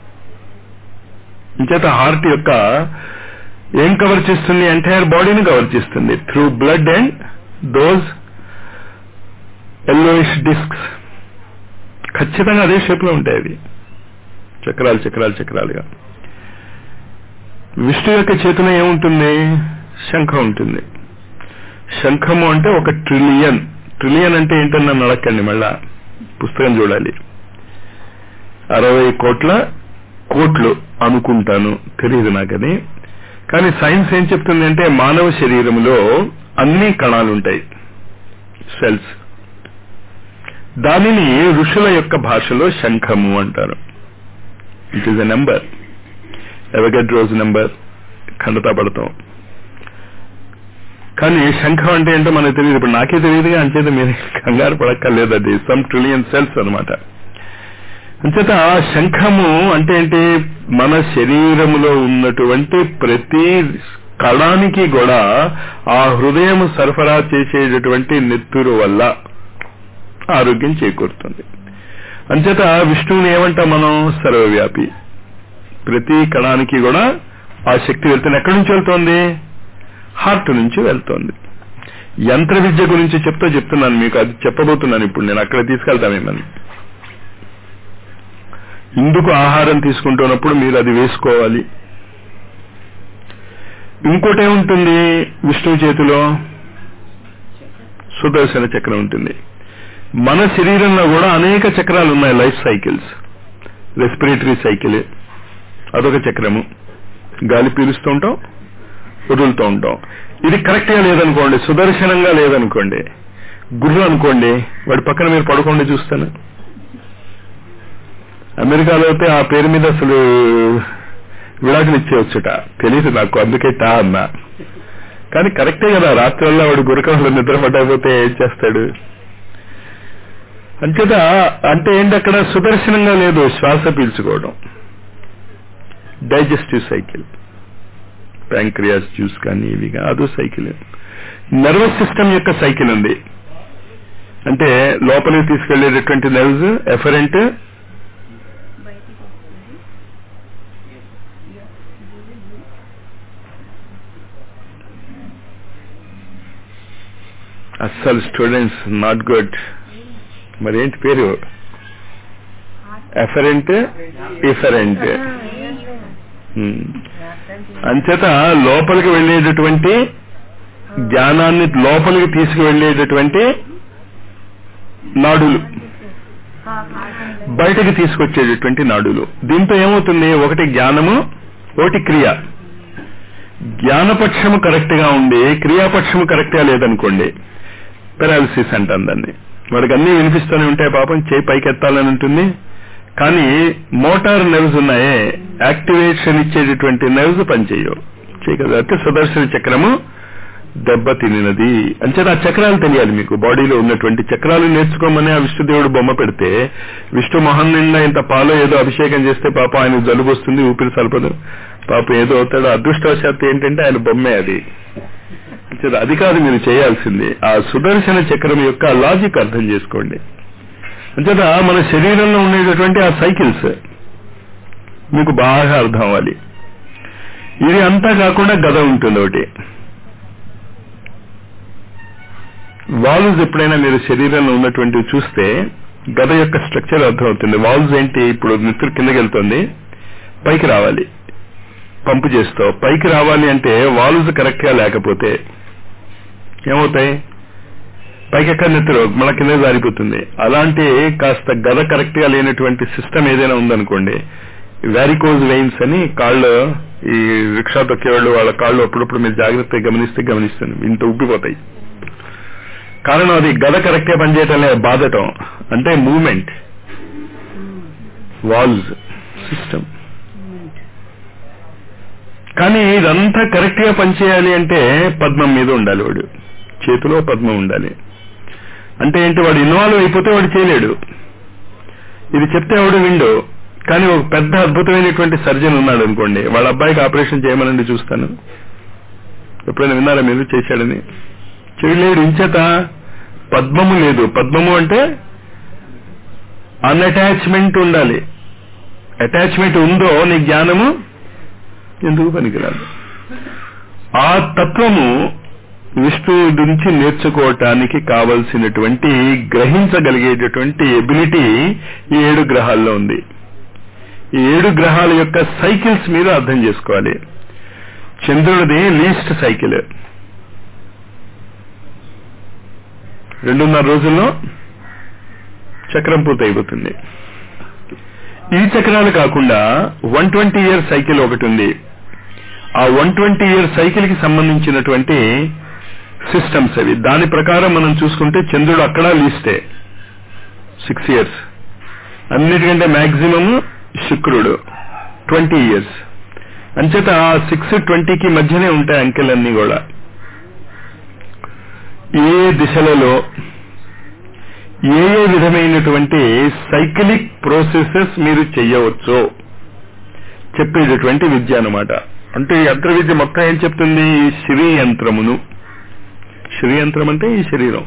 ఇంచేత హార్ట్ యొక్క ఏం కవర్ చేస్తుంది ఎంటైర్ బాడీని కవర్ చేస్తుంది through blood and those yellowish discs ఖచ్చితంగా అదే షేప్ లో ఉంటాయి అవి చక్రాలు చక్రాలు చక్రాలుగా విష్ణు యొక్క చేతిలో ఏముంటుంది శంఖం ఉంటుంది శంఖము అంటే ఒక ట్రిలియన్ ట్రిలియన్ అంటే ఏంటని నన్ను అడగండి మళ్ళా పుస్తకం చూడాలి అరవై కోట్ల కోట్లు అనుకుంటాను తెలియదు నాకది కానీ సైన్స్ ఏం చెప్తుంది అంటే మానవ శరీరంలో అన్ని కణాలు ఉంటాయి సెల్స్ దానిని ఋషుల యొక్క భాషలో శంఖము అంటారు ఇట్ ఈస్ ఎ నెంబర్ ఎవగడ్ రోజు నెంబర్ ఖండతా పడతాం కానీ శంఖం అంటే ఏంటో మనకు తెలియదు ఇప్పుడు నాకే తెలియదుగా అంచేత మీరు కంగారు పడక్కర్లేదు అది సమ్ ట్రిలియన్ సెల్స్ అనమాట అంచేత శంఖము అంటే ఏంటి మన శరీరములో ఉన్నటువంటి ప్రతి కళానికి కూడా ఆ హృదయం సరఫరా చేసేటటువంటి నెత్తురు వల్ల ఆరోగ్యం చేకూరుతుంది అంచేత విష్ణువుని ఏమంటాం మనం సర్వవ్యాపి ప్రతి కణానికి కూడా ఆ శక్తి వెళ్తుంది ఎక్కడి నుంచి వెళ్తోంది హార్ట్ నుంచి వెళ్తోంది యంత్ర విద్య గురించి చెప్తూ చెప్తున్నాను మీకు అది చెప్పబోతున్నాను ఇప్పుడు నేను అక్కడ తీసుకెళ్తా మిమ్మల్ని ఇందుకు ఆహారం తీసుకుంటున్నప్పుడు మీరు అది వేసుకోవాలి ఇంకోటి ఏముంటుంది విష్ణువు చేతిలో సుదర్శన చక్రం ఉంటుంది మన శరీరంలో కూడా అనేక చక్రాలు ఉన్నాయి లైఫ్ సైకిల్స్ రెస్పిరేటరీ సైకిల్ అదొక చక్రము గాలి పీలుస్తూ ఉంటాం వదులుతూ ఉంటాం ఇది కరెక్ట్ గా లేదనుకోండి సుదర్శనంగా లేదనుకోండి గుర్రు అనుకోండి వాడి పక్కన మీరు పడుకోండి చూస్తాను అమెరికాలో అయితే ఆ పేరు మీద అసలు విడాకులు ఇచ్చేవచ్చుట తెలియదు నాకు అందుకే టా అన్నా కానీ కరెక్టే కదా రాత్రల్లా వాడు గురకంలో నిద్ర పట్టకపోతే ఏం చేస్తాడు అంచేత అంటే ఏంటి అక్కడ సుదర్శనంగా లేదు శ్వాస పీల్చుకోవడం డైజెస్టివ్ సైకిల్ ప్యాంక్రియాస్ జ్యూస్ కానీ ఇవి అదో సైకిల్ నర్వస్ సిస్టమ్ యొక్క సైకిల్ ఉంది అంటే లోపలికి తీసుకెళ్లేటటువంటి నర్వ్స్ ఎఫరెంట్ అస్సలు స్టూడెంట్స్ నాట్ గుడ్ మరేంటి పేరు ఎఫరెంట్ ఇఫరెంట్ అంచేత లోపలికి వెళ్ళేటటువంటి జ్ఞానాన్ని లోపలికి తీసుకువెళ్ళేటటువంటి నాడులు బయటకి తీసుకొచ్చేటటువంటి నాడులు దీంతో ఏమవుతుంది ఒకటి జ్ఞానము ఒకటి క్రియ జ్ఞానపక్షము కరెక్ట్ గా ఉండి క్రియాపక్షము కరెక్ట్ గా లేదనుకోండి పెరాలసిస్ అంటాం దాన్ని వాడికి అన్ని వినిపిస్తూనే ఉంటాయి పాపం చేయి పైకెత్తాలని ఉంటుంది కానీ మోటార్ నెర్వ్స్ ఉన్నాయే యాక్టివేషన్ ఇచ్చేటటువంటి నెర్వ్స్ పనిచేయవు చేయగలదు అంటే సుదర్శన చక్రము దెబ్బ తినినది అంచేత ఆ చక్రాలు తెలియాలి మీకు బాడీలో ఉన్నటువంటి చక్రాలు నేర్చుకోమని ఆ విష్ణుదేవుడు బొమ్మ పెడితే విష్ణు మొహం నిండా ఇంత పాలో ఏదో అభిషేకం చేస్తే పాప ఆయన జలుబు వస్తుంది ఊపిరి సలపదు పాప ఏదో అవుతాడో అదృష్టవశాత్తు ఏంటంటే ఆయన బొమ్మే అది అది కాదు మీరు చేయాల్సింది ఆ సుదర్శన చక్రం యొక్క లాజిక్ అర్థం చేసుకోండి అంచేత మన శరీరంలో ఉండేటటువంటి ఆ సైకిల్స్ మీకు బాగా అర్థం అవ్వాలి ఇది అంతా కాకుండా గద ఉంటుంది ఒకటి వాల్వ్స్ ఎప్పుడైనా మీరు శరీరంలో ఉన్నటువంటివి చూస్తే గద యొక్క స్ట్రక్చర్ అర్థమవుతుంది వాల్వ్స్ ఏంటి ఇప్పుడు నిద్ర కిందకి వెళ్తుంది పైకి రావాలి పంపు చేస్తావు పైకి రావాలి అంటే వాల్వ్స్ కరెక్ట్ గా లేకపోతే ఏమవుతాయి పైకి ఎక్కడ నెత్తరు మన కింద జారిపోతుంది అలాంటి కాస్త గద కరెక్ట్ గా లేనటువంటి సిస్టమ్ ఏదైనా ఉందనుకోండి వ్యారికోజ్ వెయిన్స్ అని కాళ్ళు ఈ రిక్షా తొక్కేవాళ్ళు వాళ్ళ కాళ్ళు అప్పుడప్పుడు మీరు జాగ్రత్తగా గమనిస్తే గమనిస్తుంది ఇంత ఉబ్బిపోతాయి కారణం అది గద కరెక్ట్ గా పనిచేయటం లేదు బాధటం అంటే మూమెంట్ వాల్స్ సిస్టమ్ కానీ ఇదంతా కరెక్ట్ గా పనిచేయాలి అంటే పద్మం మీద ఉండాలి వాడు చేతిలో పద్మం ఉండాలి అంటే ఏంటి వాడు ఇన్వాల్వ్ అయిపోతే వాడు చేయలేడు ఇది చెప్తే వాడు విండో కానీ ఒక పెద్ద అద్భుతమైనటువంటి సర్జన్ ఉన్నాడు అనుకోండి వాళ్ళ అబ్బాయికి ఆపరేషన్ చేయమనండి చూస్తాను ఎప్పుడైనా విన్నారా మీరు చేశాడని చేయలేడు ఇంచేత పద్మము లేదు పద్మము అంటే అన్అటాచ్మెంట్ ఉండాలి అటాచ్మెంట్ ఉందో నీ జ్ఞానము ఎందుకు పనికిరాదు ఆ తత్వము విష్ణువు నుంచి నేర్చుకోవటానికి కావలసినటువంటి గ్రహించగలిగేటటువంటి ఎబిలిటీ ఈ ఏడు గ్రహాల్లో ఉంది ఈ ఏడు గ్రహాల యొక్క సైకిల్స్ మీరు అర్థం చేసుకోవాలి చంద్రుడిది లీస్ట్ సైకిల్ రెండున్నర రోజుల్లో చక్రం పూర్తయిపోతుంది ఈ చక్రాలు కాకుండా వన్ ట్వంటీ ఇయర్ సైకిల్ ఒకటి ఉంది ఆ వన్ ట్వంటీ ఇయర్ సైకిల్ కి సంబంధించినటువంటి సిస్టమ్స్ అవి దాని ప్రకారం మనం చూసుకుంటే చంద్రుడు అక్కడ లీస్తే సిక్స్ ఇయర్స్ అన్నిటికంటే మాక్సిమం శుక్రుడు ట్వంటీ ఇయర్స్ అంచేత సిక్స్ ట్వంటీకి మధ్యనే ఉంటాయి అంకెలన్నీ కూడా ఏ దిశలలో ఏ ఏ విధమైనటువంటి సైకిలిక్ ప్రోసెసెస్ మీరు చెయ్యవచ్చో చెప్పేటటువంటి విద్య అనమాట అంటే ఈ యంత్ర విద్య మొత్తం ఏం చెప్తుంది ఈ శ్రీ యంత్రమును శ్రీ యంత్రం అంటే ఈ శరీరం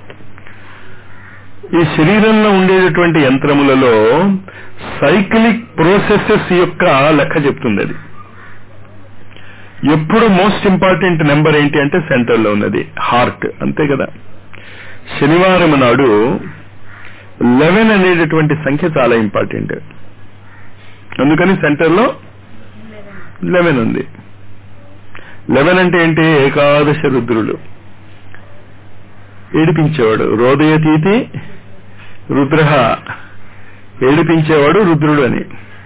ఈ శరీరంలో ఉండేటటువంటి యంత్రములలో సైక్లిక్ ప్రోసెసెస్ యొక్క లెక్క చెప్తుంది అది ఎప్పుడు మోస్ట్ ఇంపార్టెంట్ నెంబర్ ఏంటి అంటే సెంటర్ లో ఉన్నది హార్ట్ అంతే కదా శనివారం నాడు లెవెన్ అనేటటువంటి సంఖ్య చాలా ఇంపార్టెంట్ అందుకని సెంటర్ లో లెవెన్ ఉంది లెవెన్ అంటే ఏంటి ఏకాదశ రుద్రులు ఏడిపించేవాడు రోదయతీతి రుద్ర ఏడిపించేవాడు రుద్రుడు అని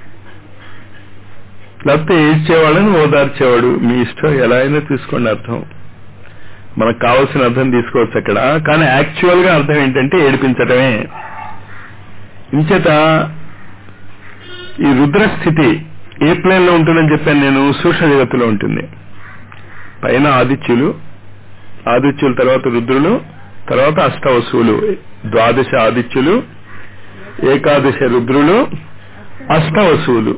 లేకపోతే ఏడ్చేవాళ్ళని ఓదార్చేవాడు మీ ఇష్టం ఎలా అయినా తీసుకోండి అర్థం మనకు కావాల్సిన అర్థం తీసుకోవచ్చు అక్కడ కానీ యాక్చువల్ గా అర్థం ఏంటంటే ఏడిపించటమే ఇంచేత ఈ రుద్రస్థితి ఏ ప్లేన్ లో ఉంటుందని చెప్పాను నేను సూక్ష్మ జగత్తులో ఉంటుంది పైన ఆదిత్యులు ఆదిత్యుల తర్వాత రుద్రులు తర్వాత అష్టవసువులు ద్వాదశ ఆదిత్యులు ఏకాదశ రుద్రులు అష్టవసువులు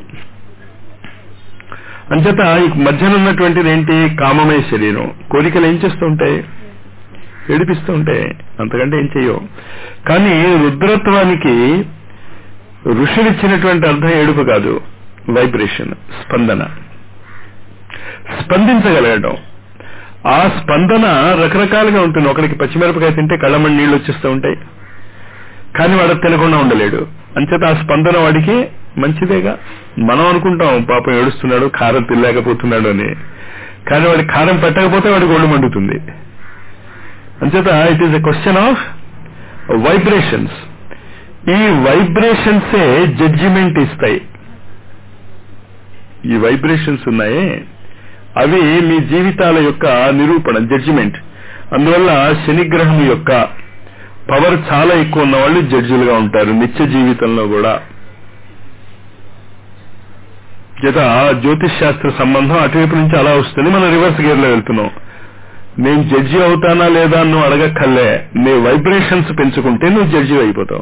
అంచేత ఈ మధ్యన ఉన్నటువంటిది ఏంటి కామమయ శరీరం కోరికలు ఏం చేస్తూ ఉంటాయి ఏడిపిస్తూ ఉంటాయి అంతకంటే ఏం చెయ్యవు కానీ రుద్రత్వానికి ఋషులు ఇచ్చినటువంటి అర్థం ఏడుపు కాదు వైబ్రేషన్ స్పందన స్పందించగలగడం ఆ స్పందన రకరకాలుగా ఉంటుంది ఒకరికి పచ్చిమిరపకాయ తింటే కళ్ళమని నీళ్లు వచ్చేస్తూ ఉంటాయి కానీ వాడు తినకుండా ఉండలేడు అంచేత ఆ స్పందన వాడికి మంచిదేగా మనం అనుకుంటాం పాపం ఏడుస్తున్నాడు కారం తినలేకపోతున్నాడు అని కానీ వాడి కారం పెట్టకపోతే వాడికి ఒళ్ళు మండుతుంది అంచేత it is a question of vibrations ఈ వైబ్రేషన్సే జడ్జిమెంట్ ఇస్తాయి ఈ వైబ్రేషన్స్ ఉన్నాయే అవి మీ జీవితాల యొక్క నిరూపణ జడ్జిమెంట్ అందువల్ల శనిగ్రహం యొక్క పవర్ చాలా ఎక్కువ ఉన్న వాళ్ళు జడ్జిలుగా ఉంటారు నిత్య జీవితంలో కూడా జత జ్యోతిష్ శాస్త్ర సంబంధం అటువైపు నుంచి అలా వస్తుంది మనం రివర్స్ గేర్ లో వెళ్తున్నాం నేను జడ్జి అవుతానా లేదా నువ్వు అడగక్కర్లే నీ వైబ్రేషన్స్ పెంచుకుంటే నువ్వు జడ్జి అయిపోతావు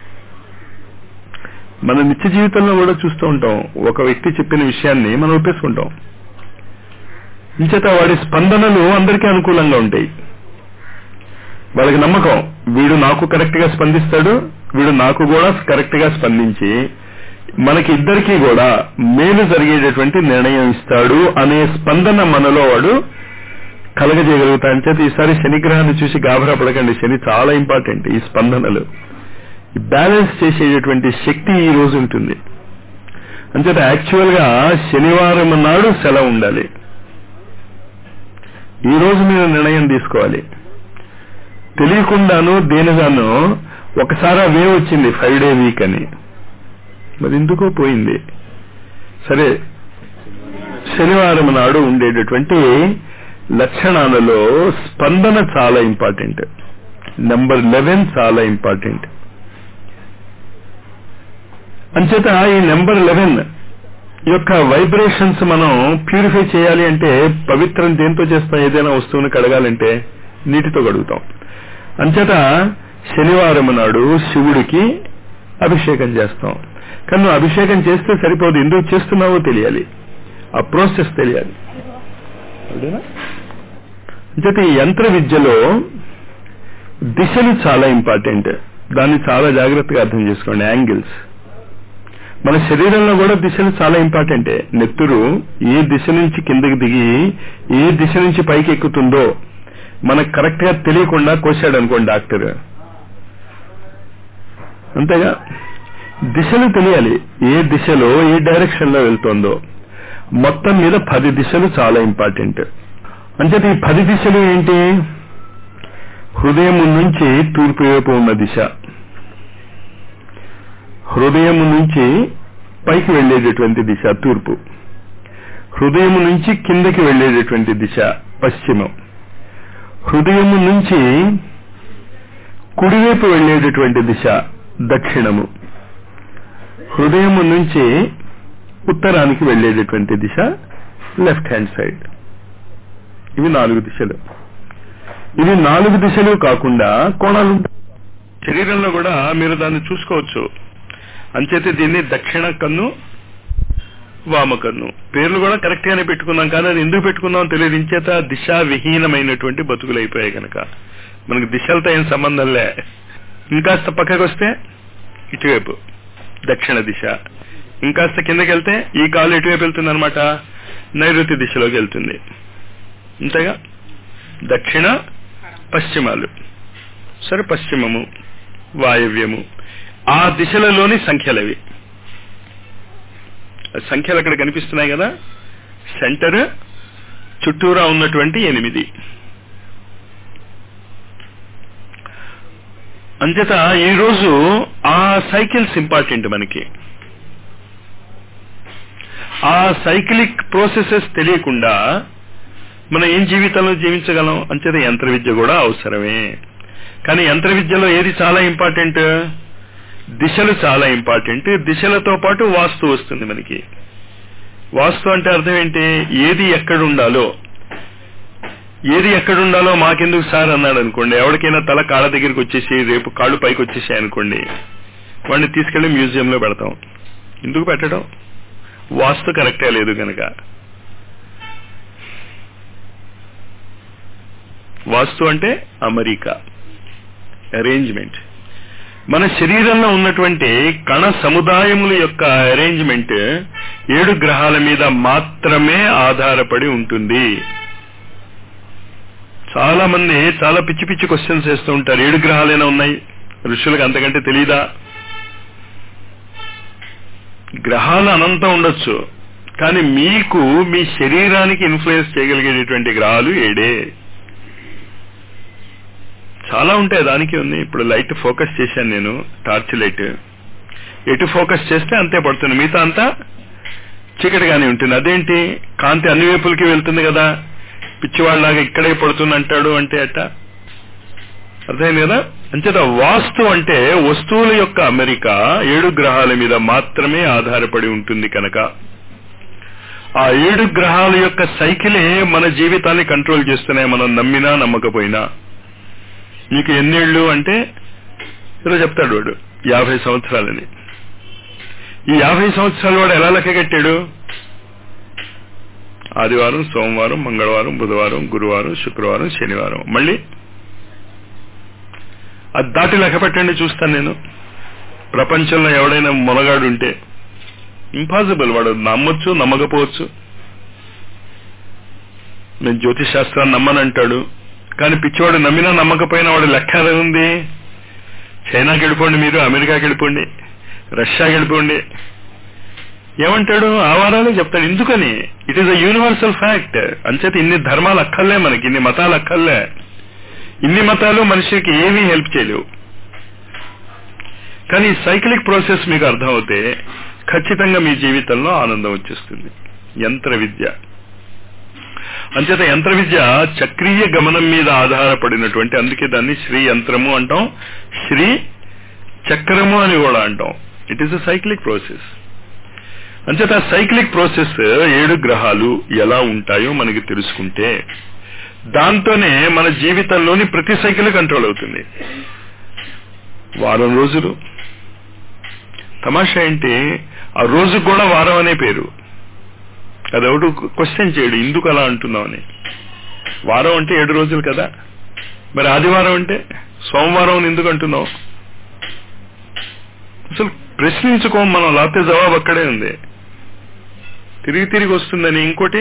మన నిత్య జీవితంలో కూడా చూస్తూ ఉంటాం ఒక వ్యక్తి చెప్పిన విషయాన్ని మనం ఒప్పేసుకుంటాం ఇంచేత వాడి స్పందనలు అందరికీ అనుకూలంగా ఉంటాయి వాళ్ళకి నమ్మకం వీడు నాకు కరెక్ట్ గా స్పందిస్తాడు వీడు నాకు కూడా కరెక్ట్ గా స్పందించి మనకి ఇద్దరికీ కూడా మేలు జరిగేటటువంటి నిర్ణయం ఇస్తాడు అనే స్పందన మనలో వాడు కలగజేయగలుగుతా అంచేత ఈసారి శనిగ్రహాన్ని చూసి గాభరా పడకండి శని చాలా ఇంపార్టెంట్ ఈ స్పందనలు బ్యాలెన్స్ చేసేటటువంటి శక్తి ఈ రోజు ఉంటుంది అంచేత యాక్చువల్ గా శనివారం నాడు సెలవు ఉండాలి ఈ రోజు మీరు నిర్ణయం తీసుకోవాలి తెలియకుండాను దేనిగానో ఒకసారి అవే వచ్చింది ఫైవ్ డే వీక్ అని మరి ఎందుకో పోయింది సరే శనివారం నాడు ఉండేటటువంటి లక్షణాలలో స్పందన చాలా ఇంపార్టెంట్ నెంబర్ లెవెన్ చాలా ఇంపార్టెంట్ అంచేత ఈ నెంబర్ లెవెన్ యొక్క వైబ్రేషన్స్ మనం ప్యూరిఫై చేయాలి అంటే పవిత్రం దేంతో చేస్తాం ఏదైనా వస్తువుని కడగాలంటే నీటితో కడుగుతాం అంచేత శనివారం నాడు శివుడికి అభిషేకం చేస్తాం కానీ నువ్వు అభిషేకం చేస్తే సరిపోదు ఎందుకు చేస్తున్నావో తెలియాలి ఆ ప్రాసెస్ తెలియాలి అంచేత ఈ యంత్ర విద్యలో దిశలు చాలా ఇంపార్టెంట్ దాన్ని చాలా జాగ్రత్తగా అర్థం చేసుకోండి యాంగిల్స్ మన శరీరంలో కూడా దిశలు చాలా ఇంపార్టెంటే నెత్తురు ఏ దిశ నుంచి కిందకి దిగి ఏ దిశ నుంచి పైకి ఎక్కుతుందో మనకు కరెక్ట్ గా తెలియకుండా కోసాడు అనుకోండి డాక్టర్ అంతేగా దిశలు తెలియాలి ఏ దిశలో ఏ డైరెక్షన్ లో వెళ్తోందో మొత్తం మీద పది దిశలు చాలా ఇంపార్టెంట్ అంచేత ఈ పది దిశలు ఏంటి హృదయం నుంచి తూర్పు వైపు ఉన్న దిశ హృదయం నుంచి పైకి వెళ్ళేటటువంటి దిశ తూర్పు హృదయం నుంచి కిందకి వెళ్ళేటటువంటి దిశ పశ్చిమం హృదయం నుంచి కుడివైపు వెళ్ళేటటువంటి దిశ దక్షిణము హృదయం నుంచి ఉత్తరానికి వెళ్ళేటటువంటి దిశ లెఫ్ట్ హ్యాండ్ సైడ్ ఇవి నాలుగు దిశలు ఇవి నాలుగు దిశలు కాకుండా కోణాలు ఉంటాయి శరీరంలో కూడా మీరు దాన్ని చూసుకోవచ్చు అంచేతే దీన్ని దక్షిణ కన్ను వామ కన్ను పేర్లు కూడా కరెక్ట్ గానే పెట్టుకున్నాం కానీ అది ఎందుకు పెట్టుకున్నాం తెలియదు ఇంచేత దిశ విహీనమైనటువంటి బతుకులు అయిపోయాయి కనుక మనకి దిశలతో ఏం సంబంధం లే ఇంకాస్త పక్కకు వస్తే ఇటువైపు దక్షిణ దిశ ఇంకాస్త కిందకి వెళ్తే ఈ కాలు ఎటువైపు వెళ్తుంది అనమాట నైరుతి దిశలోకి వెళ్తుంది అంతేగా దక్షిణ పశ్చిమాలు సరే పశ్చిమము వాయవ్యము ఆ దిశలలోని సంఖ్యలవి సంఖ్యలు అక్కడ కనిపిస్తున్నాయి కదా సెంటర్ చుట్టూరా ఉన్నటువంటి ఎనిమిది అంచేత ఈరోజు ఆ సైకిల్స్ ఇంపార్టెంట్ మనకి ఆ సైక్లిక్ ప్రాసెసెస్ తెలియకుండా మనం ఏం జీవితంలో జీవించగలం అంచేత యంత్ర విద్య కూడా అవసరమే కానీ యంత్ర విద్యలో ఏది చాలా ఇంపార్టెంట్ దిశలు చాలా ఇంపార్టెంట్ దిశలతో పాటు వాస్తు వస్తుంది మనకి వాస్తు అంటే అర్థం ఏంటి ఏది ఎక్కడ ఉండాలో ఏది ఎక్కడ ఉండాలో మాకెందుకు సార్ అన్నాడు అనుకోండి ఎవరికైనా తల కాళ్ళ దగ్గరికి వచ్చేసి రేపు కాళ్ళు పైకి వచ్చేసాయి అనుకోండి వాడిని తీసుకెళ్లి మ్యూజియంలో పెడతాం ఎందుకు పెట్టడం వాస్తు కరెక్టే లేదు కనుక వాస్తు అంటే అమరిక అరేంజ్మెంట్ మన శరీరంలో ఉన్నటువంటి కణ సముదాయముల యొక్క అరేంజ్మెంట్ ఏడు గ్రహాల మీద మాత్రమే ఆధారపడి ఉంటుంది చాలా మంది చాలా పిచ్చి పిచ్చి క్వశ్చన్స్ వేస్తూ ఉంటారు ఏడు గ్రహాలైనా ఉన్నాయి ఋషులకు అంతకంటే తెలీదా గ్రహాలు అనంతం ఉండొచ్చు కానీ మీకు మీ శరీరానికి ఇన్ఫ్లుయెన్స్ చేయగలిగేటటువంటి గ్రహాలు ఏడే చాలా ఉంటాయి దానికి ఉంది ఇప్పుడు లైట్ ఫోకస్ చేశాను నేను టార్చ్ లైట్ ఎటు ఫోకస్ చేస్తే అంతే పడుతుంది మిగతా అంతా చీకటిగానే ఉంటుంది అదేంటి కాంతి అన్ని వైపులకి వెళ్తుంది కదా పిచ్చివాళ్ళలాగా ఇక్కడే పడుతుంది అంటాడు అంటే అట్ట అర్థమైంది కదా అంచేత వాస్తు అంటే వస్తువుల యొక్క అమెరిక ఏడు గ్రహాల మీద మాత్రమే ఆధారపడి ఉంటుంది కనుక ఆ ఏడు గ్రహాల యొక్క సైకిలే మన జీవితాన్ని కంట్రోల్ చేస్తున్నాయి మనం నమ్మినా నమ్మకపోయినా నీకు ఎన్నేళ్లు అంటే ఇలా చెప్తాడు వాడు యాభై సంవత్సరాలని ఈ యాభై సంవత్సరాలు వాడు ఎలా లెక్క కట్టాడు ఆదివారం సోమవారం మంగళవారం బుధవారం గురువారం శుక్రవారం శనివారం మళ్ళీ అది దాటి లెక్క పెట్టండి చూస్తాను నేను ప్రపంచంలో ఎవడైనా మొనగాడు ఉంటే ఇంపాసిబుల్ వాడు నమ్మొచ్చు నమ్మకపోవచ్చు నేను జ్యోతిష్ శాస్త్రాన్ని నమ్మనంటాడు కానీ పిచ్చివాడు నమ్మినా నమ్మకపోయినా వాడు లెక్క ఉంది చైనాకి వెళ్ళిపోండి మీరు అమెరికాకి వెళ్ళిపోండి రష్యాకి వెళ్ళిపోండి ఏమంటాడు ఆ వారాలే చెప్తాడు ఎందుకని it is a universal fact అంచేత ఇన్ని ధర్మాలు అక్కర్లే మనకి ఇన్ని మతాలు అక్కర్లే ఇన్ని మతాలు మనిషికి ఏమీ హెల్ప్ చేయలేవు కానీ సైక్లిక్ ప్రాసెస్ మీకు అర్థమవుతే ఖచ్చితంగా మీ జీవితంలో ఆనందం వచ్చేస్తుంది యంత్ర విద్య అంచేత యంత్ర విద్య చక్రీయ గమనం మీద ఆధారపడినటువంటి అందుకే దాన్ని శ్రీ యంత్రము అంటాం శ్రీ చక్రము అని కూడా అంటాం it is a cyclic process అంచేత సైక్లిక్ ప్రాసెస్ ఏడు గ్రహాలు ఎలా ఉంటాయో మనకి తెలుసుకుంటే దాంతోనే మన జీవితంలోని ప్రతి సైకిల్ కంట్రోల్ అవుతుంది వారం రోజులు తమాషా ఏంటి ఆ రోజు కూడా వారం అనే పేరు అదొకటి క్వశ్చన్ చేయడు ఎందుకు అలా అంటున్నావు అని వారం అంటే ఏడు రోజులు కదా మరి ఆదివారం అంటే సోమవారం అని ఎందుకు అంటున్నావు అసలు ప్రశ్నించుకోం మనం లేకపోతే జవాబు అక్కడే ఉంది తిరిగి తిరిగి వస్తుందని ఇంకోటి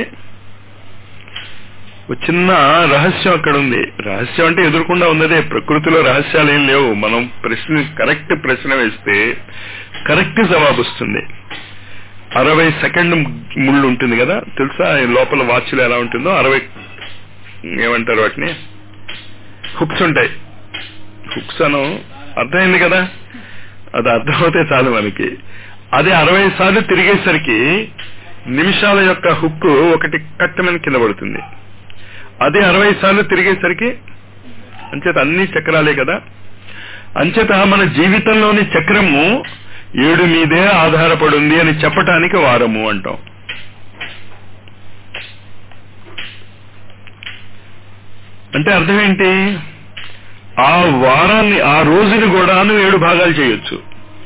ఒక చిన్న రహస్యం అక్కడ ఉంది రహస్యం అంటే ఎదురకుండా ఉన్నదే ప్రకృతిలో రహస్యాలు ఏం లేవు మనం ప్రశ్న కరెక్ట్ ప్రశ్న వేస్తే కరెక్ట్ జవాబు వస్తుంది అరవై సెకండ్ ముళ్ళు ఉంటుంది కదా తెలుసా లోపల వాచ్లో ఎలా ఉంటుందో అరవై ఏమంటారు వాటిని హుక్స్ ఉంటాయి హుక్స్ అను అర్థమైంది కదా అది అర్థమవుతే చాలు మనకి అది అరవై సార్లు తిరిగేసరికి నిమిషాల యొక్క హుక్కు ఒకటి కట్టమని కింద పడుతుంది అది అరవై సార్లు తిరిగేసరికి అంచేత అన్ని చక్రాలే కదా అంచేత మన జీవితంలోని చక్రము ఏడు మీదే ఆధారపడింది అని చెప్పటానికి వారము అంటాం అంటే అర్థం ఏంటి ఆ వారాన్ని ఆ రోజుని కూడాను ఏడు భాగాలు చేయొచ్చు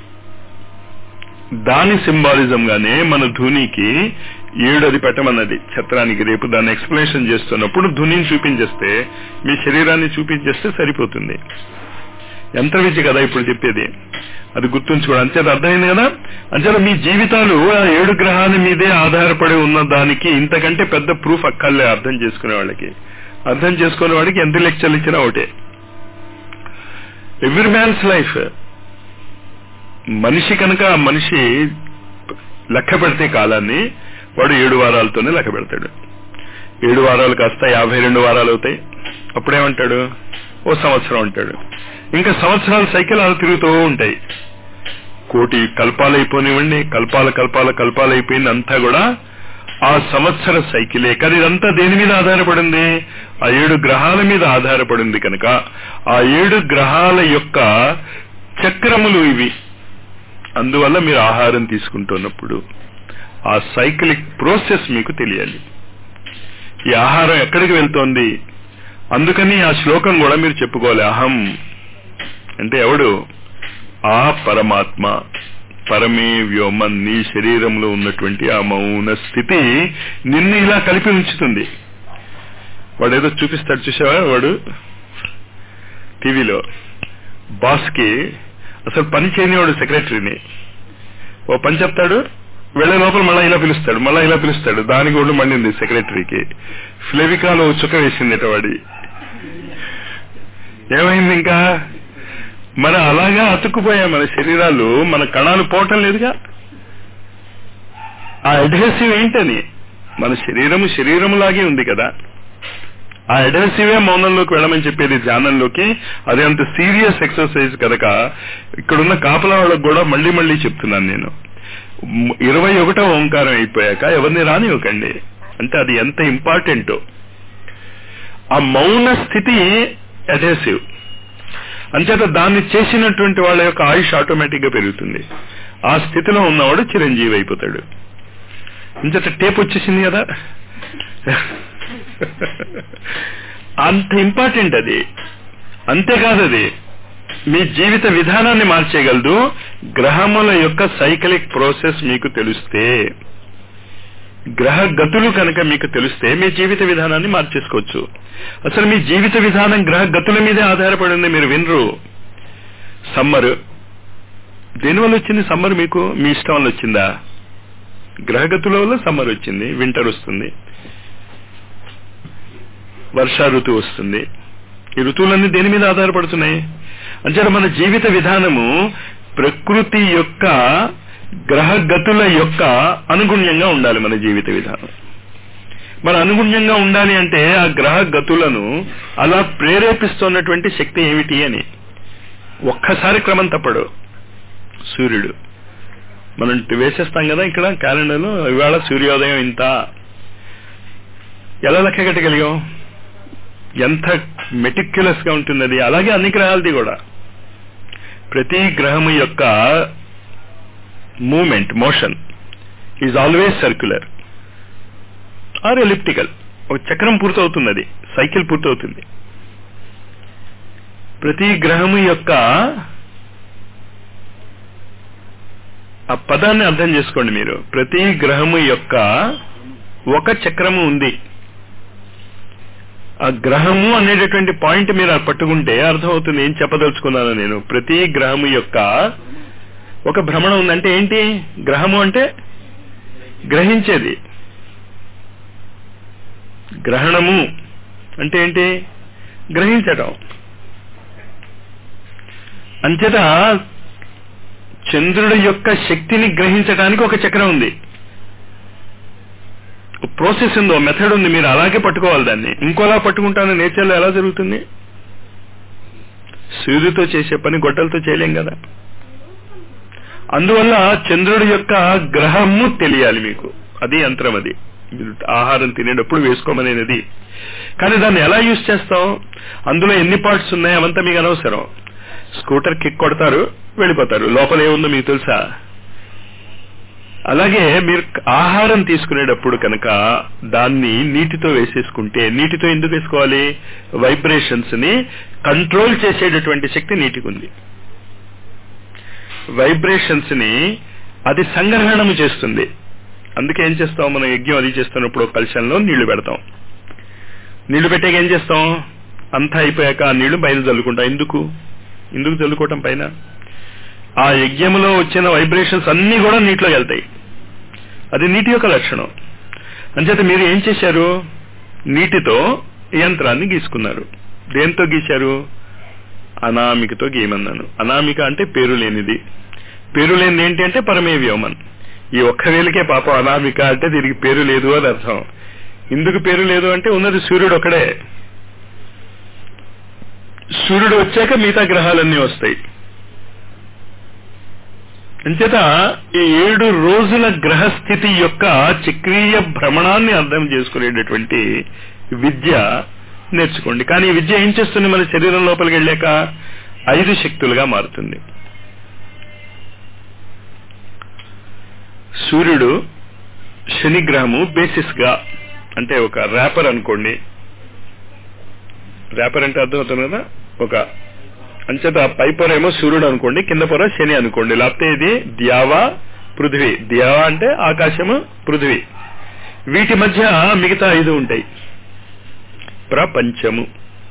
దాని సింబాలిజం గానే మన ధునికి ఏడు అది పెట్టమన్నది ఛత్రానికి రేపు దాన్ని ఎక్స్ప్లెనేషన్ చేస్తున్నప్పుడు ధునిని చూపించేస్తే మీ శరీరాన్ని చూపించేస్తే సరిపోతుంది యంత్ర విద్య కదా ఇప్పుడు చెప్పేది అది గుర్తుంచుకోవడం అంచేత అర్థమైంది కదా అంచేత మీ జీవితాలు ఆ ఏడు గ్రహాల మీదే ఆధారపడి ఉన్న దానికి ఇంతకంటే పెద్ద ప్రూఫ్ అక్కర్లే అర్థం చేసుకునే వాళ్ళకి అర్థం చేసుకునే వాడికి ఎంత లెక్చర్లు ఇచ్చినా ఒకటే ఎవ్రీ మ్యాన్స్ లైఫ్ మనిషి కనుక ఆ మనిషి లెక్క పెడితే కాలాన్ని వాడు ఏడు వారాలతోనే లెక్క పెడతాడు ఏడు వారాలు కాస్త యాభై రెండు వారాలు అవుతాయి అప్పుడేమంటాడు ఓ సంవత్సరం అంటాడు ఇంకా సంవత్సరాల సైకిల్ అలా తిరుగుతూ ఉంటాయి కోటి కల్పాలు అయిపోనివ్వండి కల్పాల కల్పాల కల్పాలు అయిపోయింది అంతా కూడా ఆ సంవత్సర సైకిలే కానీ ఇదంతా దేని మీద ఆధారపడింది ఆ ఏడు గ్రహాల మీద ఆధారపడింది కనుక ఆ ఏడు గ్రహాల యొక్క చక్రములు ఇవి అందువల్ల మీరు ఆహారం తీసుకుంటున్నప్పుడు ఆ సైక్లిక్ ప్రోసెస్ మీకు తెలియాలి ఈ ఆహారం ఎక్కడికి వెళ్తోంది అందుకని ఆ శ్లోకం కూడా మీరు చెప్పుకోవాలి అహం అంటే ఎవడు ఆ పరమాత్మ పరమే వ్యోమన్ నీ శరీరంలో ఉన్నటువంటి ఆ మౌన స్థితి నిన్ను ఇలా కలిపి ఉంచుతుంది వాడు ఏదో చూపిస్తాడు చూసావా వాడు టీవీలో బాస్ కి అసలు పని చేయనివాడు సెక్రటరీని ఓ పని చెప్తాడు వెళ్లే లోపల మళ్ళా ఇలా పిలుస్తాడు మళ్ళా ఇలా పిలుస్తాడు దానికి ఒళ్ళు మండింది సెక్రటరీకి ఫ్లెవికాలో చుక్క వేసింది వాడి ఏమైంది ఇంకా మన అలాగా అతుక్కుపోయాయి మన శరీరాలు మన కణాలు పోవటం లేదుగా ఆ అడ్హెసివ్ ఏంటని మన శరీరము శరీరములాగే ఉంది కదా ఆ అడ్హెసివే మౌనంలోకి వెళ్ళమని చెప్పేది ధ్యానంలోకి అది అంత సీరియస్ ఎక్సర్సైజ్ కనుక ఇక్కడున్న కాపలా వాళ్ళకు కూడా మళ్ళీ మళ్ళీ చెప్తున్నాను నేను ఇరవై ఒకటో ఓంకారం అయిపోయాక ఎవరిని రానివ్వకండి అంటే అది ఎంత ఇంపార్టెంటో ఆ మౌన స్థితి అడ్హెసివ్ అంచేత దాన్ని చేసినటువంటి వాళ్ళ యొక్క ఆయుష్ ఆటోమేటిక్ గా పెరుగుతుంది ఆ స్థితిలో ఉన్నవాడు చిరంజీవి అయిపోతాడు అంచేత టేప్ వచ్చేసింది కదా అంత ఇంపార్టెంట్ అది అంతేకాదు అది మీ జీవిత విధానాన్ని మార్చేయగలదు గ్రహముల యొక్క సైకలిక్ ప్రాసెస్ మీకు తెలిస్తే గ్రహ గతులు కనుక మీకు తెలిస్తే మీ జీవిత విధానాన్ని మార్చేసుకోవచ్చు అసలు మీ జీవిత విధానం గ్రహ గతుల మీదే ఆధారపడి ఉంది మీరు వినరు సమ్మర్ దేనివల్ల వచ్చింది సమ్మర్ మీకు మీ ఇష్టం వల్ల వచ్చిందా గ్రహగతుల వల్ల సమ్మర్ వచ్చింది వింటర్ వస్తుంది వర్షా ఋతువు వస్తుంది ఈ ఋతువులన్నీ దేని మీద ఆధారపడుతున్నాయి అంటే మన జీవిత విధానము ప్రకృతి యొక్క గ్రహగతుల యొక్క అనుగుణ్యంగా ఉండాలి మన జీవిత విధానం మన అనుగుణ్యంగా ఉండాలి అంటే ఆ గ్రహ గతులను అలా ప్రేరేపిస్తున్నటువంటి శక్తి ఏమిటి అని ఒక్కసారి క్రమం తప్పడు సూర్యుడు మనం వేసేస్తాం కదా ఇక్కడ క్యాలెండర్లో ఇవాళ సూర్యోదయం ఇంత ఎలా లెక్క కట్టగలిగాం ఎంత మెటిక్యులస్ గా ఉంటుంది అది అలాగే అన్ని గ్రహాలది కూడా ప్రతి గ్రహము యొక్క movement motion is always circular or elliptical ఒక చక్రం పూర్తవుతుంది అది సైకిల్ పూర్తవుతుంది ప్రతి గ్రహము యొక్క ఆ పదాన్ని అర్థం చేసుకోండి మీరు ప్రతి గ్రహము యొక్క ఒక చక్రము ఉంది ఆ గ్రహము అనేటటువంటి పాయింట్ మీరు పట్టుకుంటే అర్థమవుతుంది ఏం చెప్పదలుచుకున్నాను నేను ప్రతి గ్రహము యొక్క ఒక భ్రమణం ఉందంటే ఏంటి గ్రహము అంటే గ్రహించేది గ్రహణము అంటే ఏంటి గ్రహించటం అంచేత చంద్రుడి యొక్క శక్తిని గ్రహించడానికి ఒక చక్రం ఉంది ప్రాసెస్ ఉందో మెథడ్ ఉంది మీరు అలాగే పట్టుకోవాలి దాన్ని ఇంకోలా పట్టుకుంటాను నేచర్లో ఎలా జరుగుతుంది సూర్యుడితో చేసే పని గొడ్డలతో చేయలేం కదా అందువల్ల చంద్రుడి యొక్క గ్రహము తెలియాలి మీకు అది యంత్రం అది మీరు ఆహారం తినేటప్పుడు వేసుకోమనేది కానీ దాన్ని ఎలా యూజ్ చేస్తాం అందులో ఎన్ని పార్ట్స్ ఉన్నాయి అవంతా మీకు అనవసరం స్కూటర్ కిక్ కొడతారు వెళ్ళిపోతారు లోపల ఏముందో మీకు తెలుసా అలాగే మీరు ఆహారం తీసుకునేటప్పుడు కనుక దాన్ని నీటితో వేసేసుకుంటే నీటితో ఎందుకు వేసుకోవాలి వైబ్రేషన్స్ ని కంట్రోల్ చేసేటటువంటి శక్తి నీటికి ఉంది వైబ్రేషన్స్ ని అది సంగ్రహణము చేస్తుంది అందుకే ఏం చేస్తాం మనం యజ్ఞం అది చేస్తున్నప్పుడు ఒక కలశంలో నీళ్లు పెడతాం నీళ్లు పెట్టాక ఏం చేస్తాం అంతా అయిపోయాక ఆ నీళ్లు పైన చల్లుకుంటాం ఎందుకు ఎందుకు చల్లుకోవటం పైన ఆ యజ్ఞంలో వచ్చిన వైబ్రేషన్స్ అన్ని కూడా నీటిలో వెళ్తాయి అది నీటి యొక్క లక్షణం అంచేత మీరు ఏం చేశారు నీటితో యంత్రాన్ని గీసుకున్నారు దేంతో గీశారు అనామికతో గీయమన్నాను అనామిక అంటే పేరు లేనిది పేరు లేనిది ఏంటి అంటే పరమే వ్యోమన్ ఈ ఒక్క వేలికే పాపం అనామిక అంటే దీనికి పేరు లేదు అని అర్థం ఎందుకు పేరు లేదు అంటే ఉన్నది సూర్యుడు ఒకడే సూర్యుడు వచ్చాక మిగతా గ్రహాలన్నీ వస్తాయి అంచేత ఈ ఏడు రోజుల గ్రహస్థితి యొక్క చక్రీయ భ్రమణాన్ని అర్థం చేసుకునేటటువంటి విద్య నేర్చుకోండి కానీ ఈ విద్య ఏం చేస్తుంది మన శరీరం లోపలికి వెళ్ళాక ఐదు శక్తులుగా మారుతుంది సూర్యుడు శనిగ్రహము బేసిస్ గా అంటే ఒక ర్యాపర్ అనుకోండి ర్యాపర్ అంటే అర్థమవుతుంది కదా ఒక అంచేత పై పొర ఏమో సూర్యుడు అనుకోండి కింద పొర శని అనుకోండి లేకపోతే ఇది ద్యావా పృథ్వీ ద్యావా అంటే ఆకాశము పృథ్వీ వీటి మధ్య మిగతా ఐదు ఉంటాయి ప్రపంచము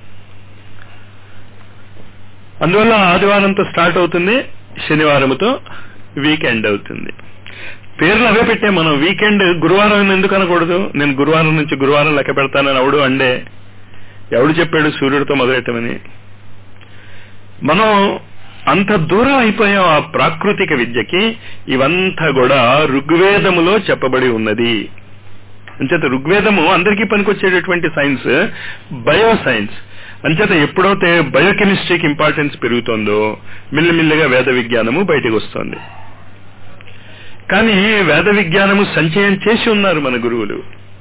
అందువల్ల ఆదివారంతో స్టార్ట్ అవుతుంది శనివారముతో వీకెండ్ అవుతుంది పేర్లు అవే పెట్టే మనం వీకెండ్ గురువారం ఎందుకు అనకూడదు నేను గురువారం నుంచి గురువారం లెక్క పెడతానని ఎవడు అండే ఎవడు చెప్పాడు సూర్యుడితో మొదలెట్టమని మనం అంత దూరం అయిపోయాం ఆ ప్రాకృతిక విద్యకి ఇవంతా కూడా ఋగ్వేదములో చెప్పబడి ఉన్నది అంచేత ఋగ్వేదము అందరికీ పనికొచ్చేటటువంటి సైన్స్ బయో సైన్స్ అంచేత ఎప్పుడైతే బయోకెమిస్ట్రీకి ఇంపార్టెన్స్ పెరుగుతుందో మిల్లిమిల్లిగా వేద విజ్ఞానము బయటకు వస్తుంది కానీ వేద విజ్ఞానము సంచయం చేసి ఉన్నారు మన గురువులు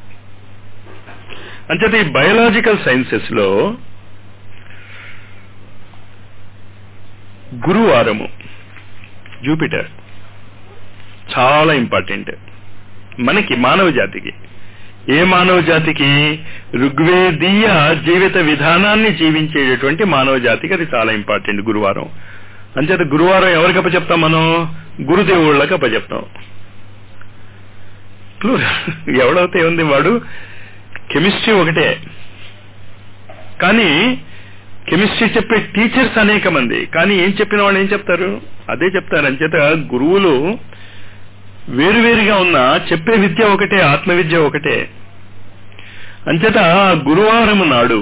అంచేత ఈ బయోలాజికల్ సైన్సెస్ లో గురువారము జూపిటర్ చాలా ఇంపార్టెంట్ మనకి మానవ జాతికి ఏ మానవ జాతికి ఋగ్వేదీయ జీవిత విధానాన్ని జీవించేటటువంటి మానవ జాతికి అది చాలా ఇంపార్టెంట్ గురువారం అంచేత గురువారం ఎవరికి అప్పచెప్తాం మనం గురుదేవుళ్ళకి అప్పచెప్తాం ఎవడైతే ఉంది వాడు కెమిస్ట్రీ ఒకటే కానీ కెమిస్ట్రీ చెప్పే టీచర్స్ అనేక మంది కానీ ఏం చెప్పిన వాళ్ళు ఏం చెప్తారు అదే చెప్తారు అంచేత గురువులు వేరువేరుగా ఉన్న చెప్పే విద్య ఒకటే ఆత్మ విద్య ఒకటే అంచేత గురువారం నాడు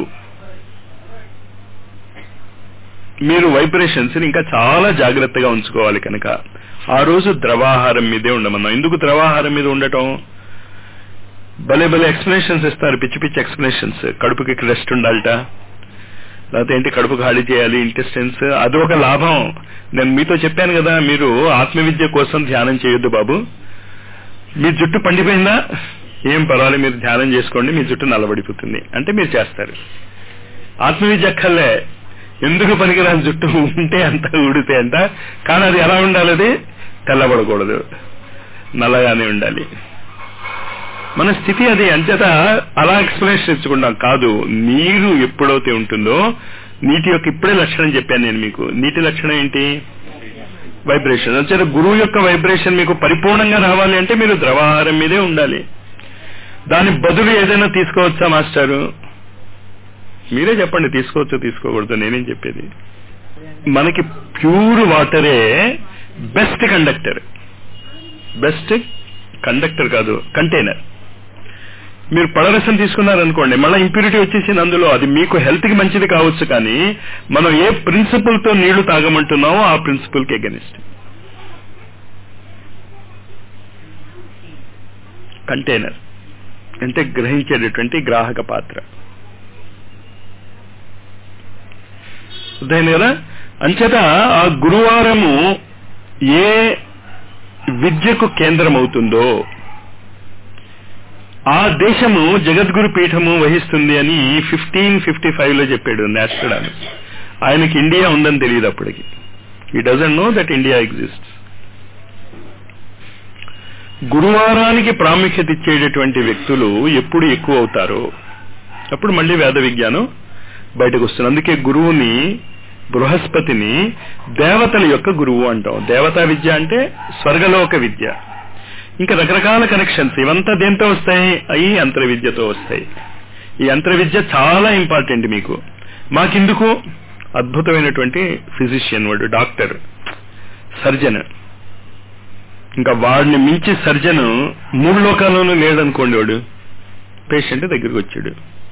మీరు వైబ్రేషన్స్ ఇంకా చాలా జాగ్రత్తగా ఉంచుకోవాలి కనుక ఆ రోజు ద్రవాహారం మీదే ఉండమన్నాం ఎందుకు ద్రవాహారం మీద ఉండటం భలే భలే ఎక్స్ప్లెనేషన్స్ ఇస్తారు పిచ్చి పిచ్చి ఎక్స్ప్లెనేషన్స్ కడుపుకి రెస్ట్ ఉండాలట లేకపోతే ఏంటి కడుపు ఖాళీ చేయాలి ఇంటెస్టెన్స్ అది ఒక లాభం నేను మీతో చెప్పాను కదా మీరు ఆత్మవిద్య కోసం ధ్యానం చేయొద్దు బాబు మీ జుట్టు పండిపోయిందా ఏం పర్వాలేదు మీరు ధ్యానం చేసుకోండి మీ జుట్టు నల్లబడిపోతుంది అంటే మీరు చేస్తారు ఆత్మవిద్య అక్కర్లే ఎందుకు పనికిరాని జుట్టు ఉంటే అంత ఊడితే అంట కానీ అది ఎలా ఉండాలి అది తెల్లబడకూడదు నల్లగానే ఉండాలి మన స్థితి అది అంచేత అలా ఎక్స్ప్లెనేషన్ ఇచ్చుకుంటాం కాదు నీరు ఎప్పుడైతే ఉంటుందో నీటి యొక్క ఇప్పుడే లక్షణం చెప్పాను నేను మీకు నీటి లక్షణం ఏంటి వైబ్రేషన్ అంచేత గురువు యొక్క వైబ్రేషన్ మీకు పరిపూర్ణంగా రావాలి అంటే మీరు ద్రవాహారం మీదే ఉండాలి దాని బదులు ఏదైనా తీసుకోవచ్చా మాస్టారు మీరే చెప్పండి తీసుకోవచ్చు తీసుకోకూడదు నేనేం చెప్పేది మనకి ప్యూర్ వాటరే బెస్ట్ కండక్టర్ బెస్ట్ కండక్టర్ కాదు కంటైనర్ మీరు పడరసం తీసుకున్నారనుకోండి మళ్ళీ ఇంప్యూరిటీ వచ్చేసింది అందులో అది మీకు హెల్త్ కి మంచిది కావచ్చు కానీ మనం ఏ ప్రిన్సిపల్ తో నీళ్లు తాగమంటున్నామో ఆ ప్రిన్సిపల్ కి అగెనిస్ట్ కంటైనర్ అంటే గ్రహించేటటువంటి గ్రాహక పాత్ర అర్థమైంది కదా అంచేత ఆ గురువారము ఏ విద్యకు కేంద్రం అవుతుందో ఆ దేశము జగద్గురు పీఠము వహిస్తుంది అని ఫిఫ్టీన్ ఫిఫ్టీ ఫైవ్ లో చెప్పాడు నేస్టడాను ఆయనకి ఇండియా ఉందని తెలియదు అప్పటికి ఈ doesn't know that India exist గురువారానికి ప్రాముఖ్యత ఇచ్చేటటువంటి వ్యక్తులు ఎప్పుడు ఎక్కువ అవుతారో అప్పుడు మళ్ళీ వేద విజ్ఞానం బయటకు వస్తుంది అందుకే గురువుని బృహస్పతిని దేవతల యొక్క గురువు అంటాం దేవతా విద్య అంటే స్వర్గలోక విద్య ఇంకా రకరకాల కనెక్షన్స్ ఇవంతా దేంతో వస్తాయి అవి యంత్ర విద్యతో వస్తాయి ఈ యంత్ర విద్య చాలా ఇంపార్టెంట్ మీకు మాకెందుకు అద్భుతమైనటువంటి ఫిజిషియన్ వాడు డాక్టర్ సర్జన్ ఇంకా వాడిని మించి సర్జన్ మూడు లోకాల్లోనూ లేడనుకోండి వాడు పేషెంట్ దగ్గరికి వచ్చాడు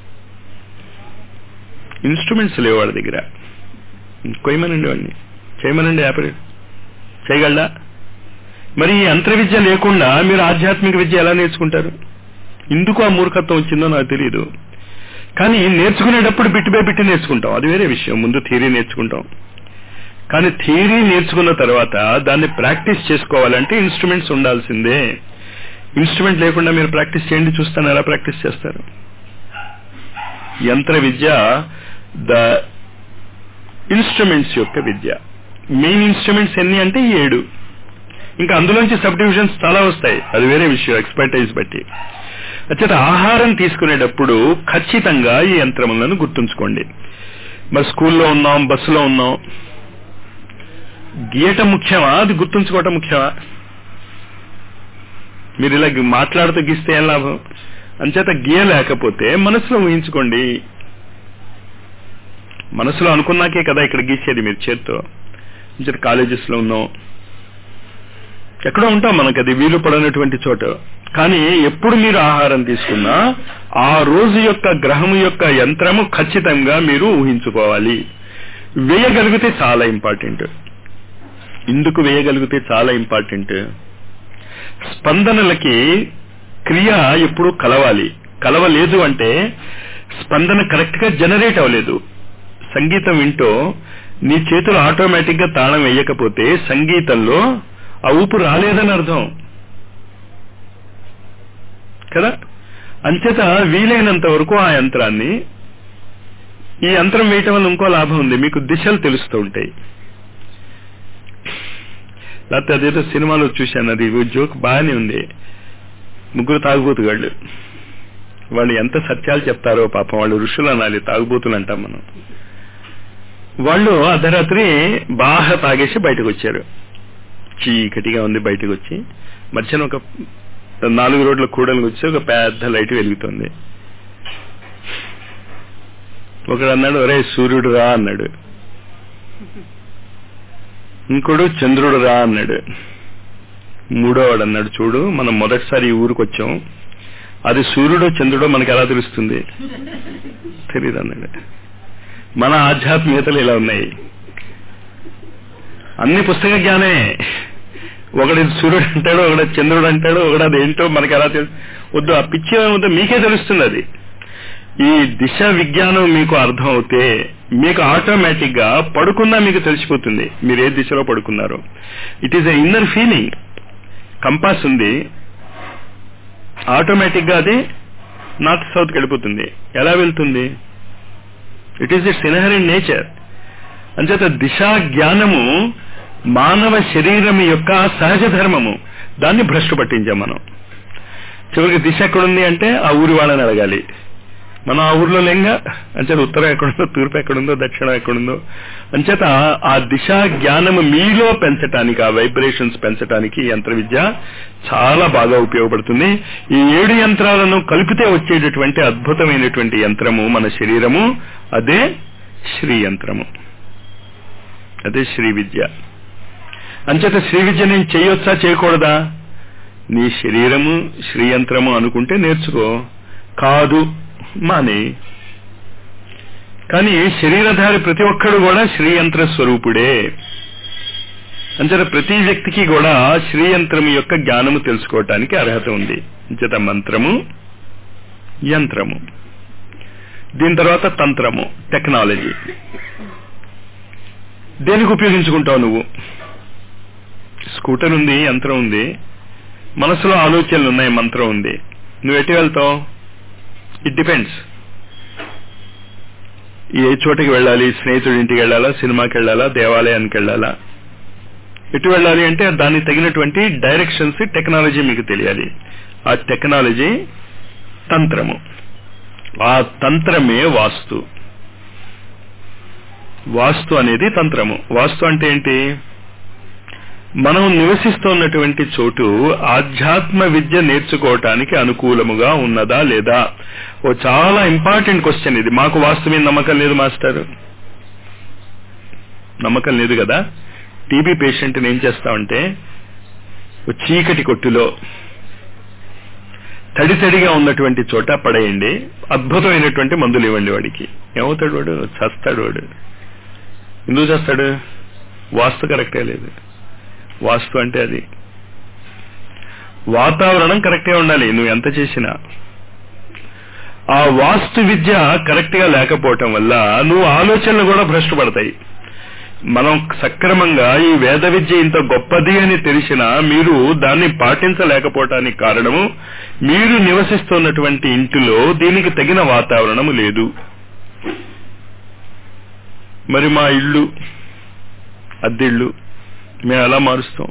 ఇన్స్ట్రుమెంట్స్ లేవు వాడి దగ్గర కొయ్యమనండి వాడిని చేయమనండి యాపిల్ చేయగలడా మరి ఈ యంత్ర విద్య లేకుండా మీరు ఆధ్యాత్మిక విద్య ఎలా నేర్చుకుంటారు ఎందుకు ఆ మూర్ఖత్వం వచ్చిందో నాకు తెలియదు కానీ నేర్చుకునేటప్పుడు బిట్ బై బిట్ నేర్చుకుంటాం అది వేరే విషయం ముందు థియరీ నేర్చుకుంటాం కానీ థియరీ నేర్చుకున్న తర్వాత దాన్ని ప్రాక్టీస్ చేసుకోవాలంటే ఇన్స్ట్రుమెంట్స్ ఉండాల్సిందే ఇన్స్ట్రుమెంట్ లేకుండా మీరు ప్రాక్టీస్ చేయండి చూస్తాను ఎలా ప్రాక్టీస్ చేస్తారు యంత్ర విద్య ద ఇన్స్ట్రుమెంట్స్ యొక్క విద్య మెయిన్ ఇన్స్ట్రుమెంట్స్ ఎన్ని అంటే ఏడు ఇంకా అందులోంచి సబ్ డివిజన్స్ చాలా వస్తాయి అది వేరే విషయం ఎక్స్పర్టైజ్ బట్టి అచ్చట ఆహారం తీసుకునేటప్పుడు ఖచ్చితంగా ఈ యంత్రములను గుర్తుంచుకోండి మరి స్కూల్లో ఉన్నాం బస్సులో ఉన్నాం గీయటం ముఖ్యమా అది గుర్తుంచుకోవటం ముఖ్యమా మీరు ఇలా మాట్లాడుతూ గీస్తే ఏం లాభం అంచేత గీయలేకపోతే మనసులో ఊహించుకోండి మనసులో అనుకున్నాకే కదా ఇక్కడ గీసేది మీరు చేత్తో అంచేత కాలేజెస్ లో ఉన్నాం ఎక్కడో ఉంటాం మనకు అది వీలు పడనటువంటి చోట కానీ ఎప్పుడు మీరు ఆహారం తీసుకున్నా ఆ రోజు యొక్క గ్రహము యొక్క యంత్రము ఖచ్చితంగా మీరు ఊహించుకోవాలి వేయగలిగితే చాలా ఇంపార్టెంట్ ఎందుకు వేయగలిగితే చాలా ఇంపార్టెంట్ స్పందనలకి క్రియ ఎప్పుడు కలవాలి కలవలేదు అంటే స్పందన కరెక్ట్ గా జనరేట్ అవ్వలేదు సంగీతం వింటూ నీ చేతులు ఆటోమేటిక్ గా తాళం వేయకపోతే సంగీతంలో ఆ ఊపు రాలేదని అర్థం కదా అంచేత వీలైనంత వరకు ఆ యంత్రాన్ని ఈ యంత్రం వేయటం వల్ల ఇంకో లాభం ఉంది మీకు దిశలు తెలుస్తూ ఉంటాయి లేకపోతే అదేదో సినిమాలో చూశాను అది జోక్ బాగానే ఉంది ముగ్గురు తాగుబోతుగాళ్ళు వాళ్ళు ఎంత సత్యాలు చెప్తారో పాపం వాళ్ళు ఋషులు అనాలి తాగుబోతులు అంటాం మనం వాళ్ళు అర్ధరాత్రి బాగా తాగేసి బయటకు వచ్చారు చీకటిగా ఉంది బయటకు వచ్చి మధ్యన ఒక నాలుగు రోడ్ల కూడలకు వచ్చి ఒక పెద్ద లైట్ వెలుగుతుంది ఒకడు అన్నాడు ఒరే సూర్యుడు రా అన్నాడు ఇంకోడు చంద్రుడు రా అన్నాడు మూడోవాడు అన్నాడు చూడు మనం మొదటిసారి ఈ ఊరికి వచ్చాం అది సూర్యుడో చంద్రుడో మనకు ఎలా తెలుస్తుంది తెలియదు అన్నాడు మన ఆధ్యాత్మికతలు ఇలా ఉన్నాయి అన్ని పుస్తక జ్ఞానే ఒకటి సూర్యుడు అంటాడు ఒకటి చంద్రుడు అంటాడు ఒకటి అది ఏంటో మనకి ఎలా తెలుసు వద్దు ఆ పిచ్చి ఏమవుతుందో మీకే తెలుస్తుంది అది ఈ దిశ విజ్ఞానం మీకు అర్థం అవుతే మీకు ఆటోమేటిక్ గా పడుకున్నా మీకు తెలిసిపోతుంది మీరు ఏ దిశలో పడుకున్నారు it is a inner feeling compass ఉంది ఆటోమేటిక్ గా అది నార్త్ సౌత్కి వెళ్ళిపోతుంది ఎలా వెళ్తుంది it is it's inherent nature అంచేత దిశా జ్ఞానము మానవ శరీరం యొక్క సహజ ధర్మము దాన్ని భ్రష్టు పట్టించాం మనం చివరికి దిశ ఎక్కడుంది అంటే ఆ ఊరి వాళ్ళని అడగాలి మనం ఆ ఊర్లో లేంగా అంచేత ఉత్తరం ఎక్కడుందో తూర్పు ఎక్కడుందో దక్షిణం ఎక్కడుందో అంచేత ఆ దిశ జ్ఞానము మీలో పెంచటానికి ఆ వైబ్రేషన్స్ పెంచటానికి ఈ యంత్ర విద్య చాలా బాగా ఉపయోగపడుతుంది ఈ ఏడు యంత్రాలను కలిపితే వచ్చేటటువంటి అద్భుతమైనటువంటి యంత్రము మన శరీరము అదే శ్రీ యంత్రము అదే శ్రీ విద్య అంచేత శ్రీ విద్య నేను చేయొచ్చా చేయకూడదా నీ శరీరము శ్రీయంత్రము అనుకుంటే నేర్చుకో కాదు మానే కానీ శరీరధారి ప్రతి ఒక్కడు కూడా శ్రీయంత్ర స్వరూపుడే అంచేత ప్రతి వ్యక్తికి కూడా శ్రీయంత్రము యొక్క జ్ఞానము తెలుసుకోవటానికి అర్హత ఉంది అంచేత మంత్రము యంత్రము దీని తర్వాత తంత్రము టెక్నాలజీ దేనికి ఉపయోగించుకుంటావు నువ్వు స్కూటర్ ఉంది యంత్రం ఉంది మనసులో ఆలోచనలు ఉన్నాయి మంత్రం ఉంది నువ్వు ఎటు వెళ్తావు ఇట్ డిపెండ్స్ ఏ చోటకి వెళ్ళాలి స్నేహితుడి ఇంటికి వెళ్ళాలా సినిమాకి వెళ్ళాలా దేవాలయానికి వెళ్ళాలా ఎటు వెళ్ళాలి అంటే దానికి తగినటువంటి డైరెక్షన్స్ టెక్నాలజీ మీకు తెలియాలి ఆ టెక్నాలజీ తంత్రము ఆ తంత్రమే వాస్తు వాస్తు అనేది తంత్రము వాస్తు అంటే ఏంటి మనం నివసిస్తున్నటువంటి చోటు ఆధ్యాత్మ విద్య నేర్చుకోవటానికి అనుకూలముగా ఉన్నదా లేదా ఓ చాలా ఇంపార్టెంట్ క్వశ్చన్ ఇది మాకు వాస్తు మీద నమ్మకం లేదు మాస్టర్ నమ్మకం లేదు కదా టీబీ పేషెంట్ని ఏం చేస్తామంటే ఓ చీకటి కొట్టులో తడి తడిగా ఉన్నటువంటి చోట పడేయండి అద్భుతమైనటువంటి మందులు ఇవ్వండి వాడికి ఏమవుతాడు వాడు చస్తాడు వాడు ఎందుకు చేస్తాడు వాస్తు కరెక్టే లేదు వాస్తు అంటే అది వాతావరణం కరెక్ట్గా ఉండాలి నువ్వు ఎంత చేసినా ఆ వాస్తు విద్య కరెక్ట్ గా లేకపోవటం వల్ల నువ్వు ఆలోచనలు కూడా భ్రష్టుపడతాయి మనం సక్రమంగా ఈ వేద విద్య ఇంత గొప్పది అని తెలిసినా మీరు దాన్ని పాటించలేకపోవటానికి కారణము మీరు నివసిస్తున్నటువంటి ఇంటిలో దీనికి తగిన వాతావరణము లేదు మరి మా ఇల్లు అద్దెళ్ళు మేము ఎలా మారుస్తాం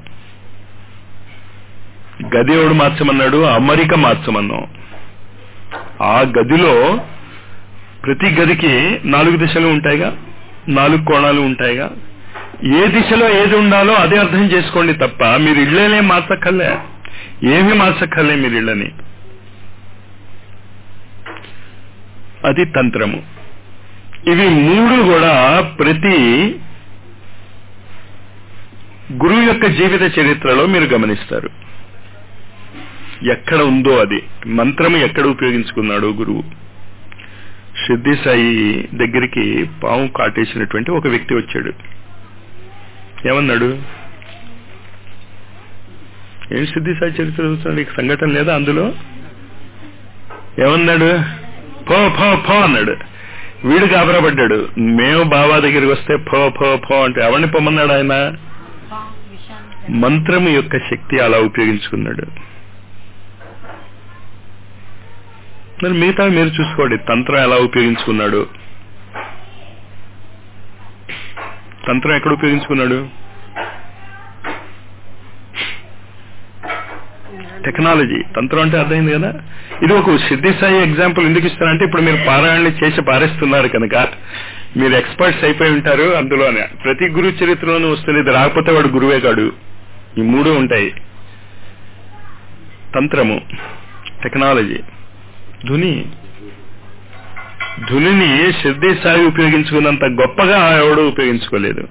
గది ఎవడు మార్చమన్నాడు అమరిక మార్చమన్నాం ఆ గదిలో ప్రతి గదికి నాలుగు దిశలు ఉంటాయిగా నాలుగు కోణాలు ఉంటాయిగా ఏ దిశలో ఏది ఉండాలో అదే అర్థం చేసుకోండి తప్ప మీరు ఇళ్ళనే మార్చక్కర్లే ఏమీ మార్చక్కర్లే మీరు ఇళ్ళని అది తంత్రము ఇవి మూడు కూడా ప్రతి గురువు యొక్క జీవిత చరిత్రలో మీరు గమనిస్తారు ఎక్కడ ఉందో అది మంత్రము ఎక్కడ ఉపయోగించుకున్నాడో గురువు సిద్ధి సాయి దగ్గరికి పాము కాటేసినటువంటి ఒక వ్యక్తి వచ్చాడు ఏమన్నాడు ఏం సిద్ధి సాయి చరిత్ర చూస్తున్నాడు నీకు సంఘటన లేదా అందులో ఏమన్నాడు పో పో పో అన్నాడు వీడు గాబరాపడ్డాడు మేము బాబా దగ్గరికి వస్తే పో పో పో అంటే ఎవరిని పొమ్మన్నాడు ఆయన మంత్రము యొక్క శక్తి అలా ఉపయోగించుకున్నాడు మరి మిగతా మీరు చూసుకోండి తంత్రం ఎలా ఉపయోగించుకున్నాడు తంత్రం ఎక్కడ ఉపయోగించుకున్నాడు టెక్నాలజీ తంత్రం అంటే అర్థమైంది కదా ఇది ఒక సిద్ధి సాయి ఎగ్జాంపుల్ ఎందుకు ఇస్తానంటే ఇప్పుడు మీరు పారాయణలు చేసి పారేస్తున్నారు కనుక మీరు ఎక్స్పర్ట్స్ అయిపోయి ఉంటారు అందులోనే ప్రతి గురు చరిత్రలోనూ వస్తుంది ఇది రాకపోతే వాడు గురువే కాడు ఈ మూడు ఉంటాయి తంత్రము టెక్నాలజీ ధుని ధునిని సిద్ధి సాయి ఉపయోగించుకున్నంత గొప్పగా ఎవడు ఉపయోగించుకోలేదు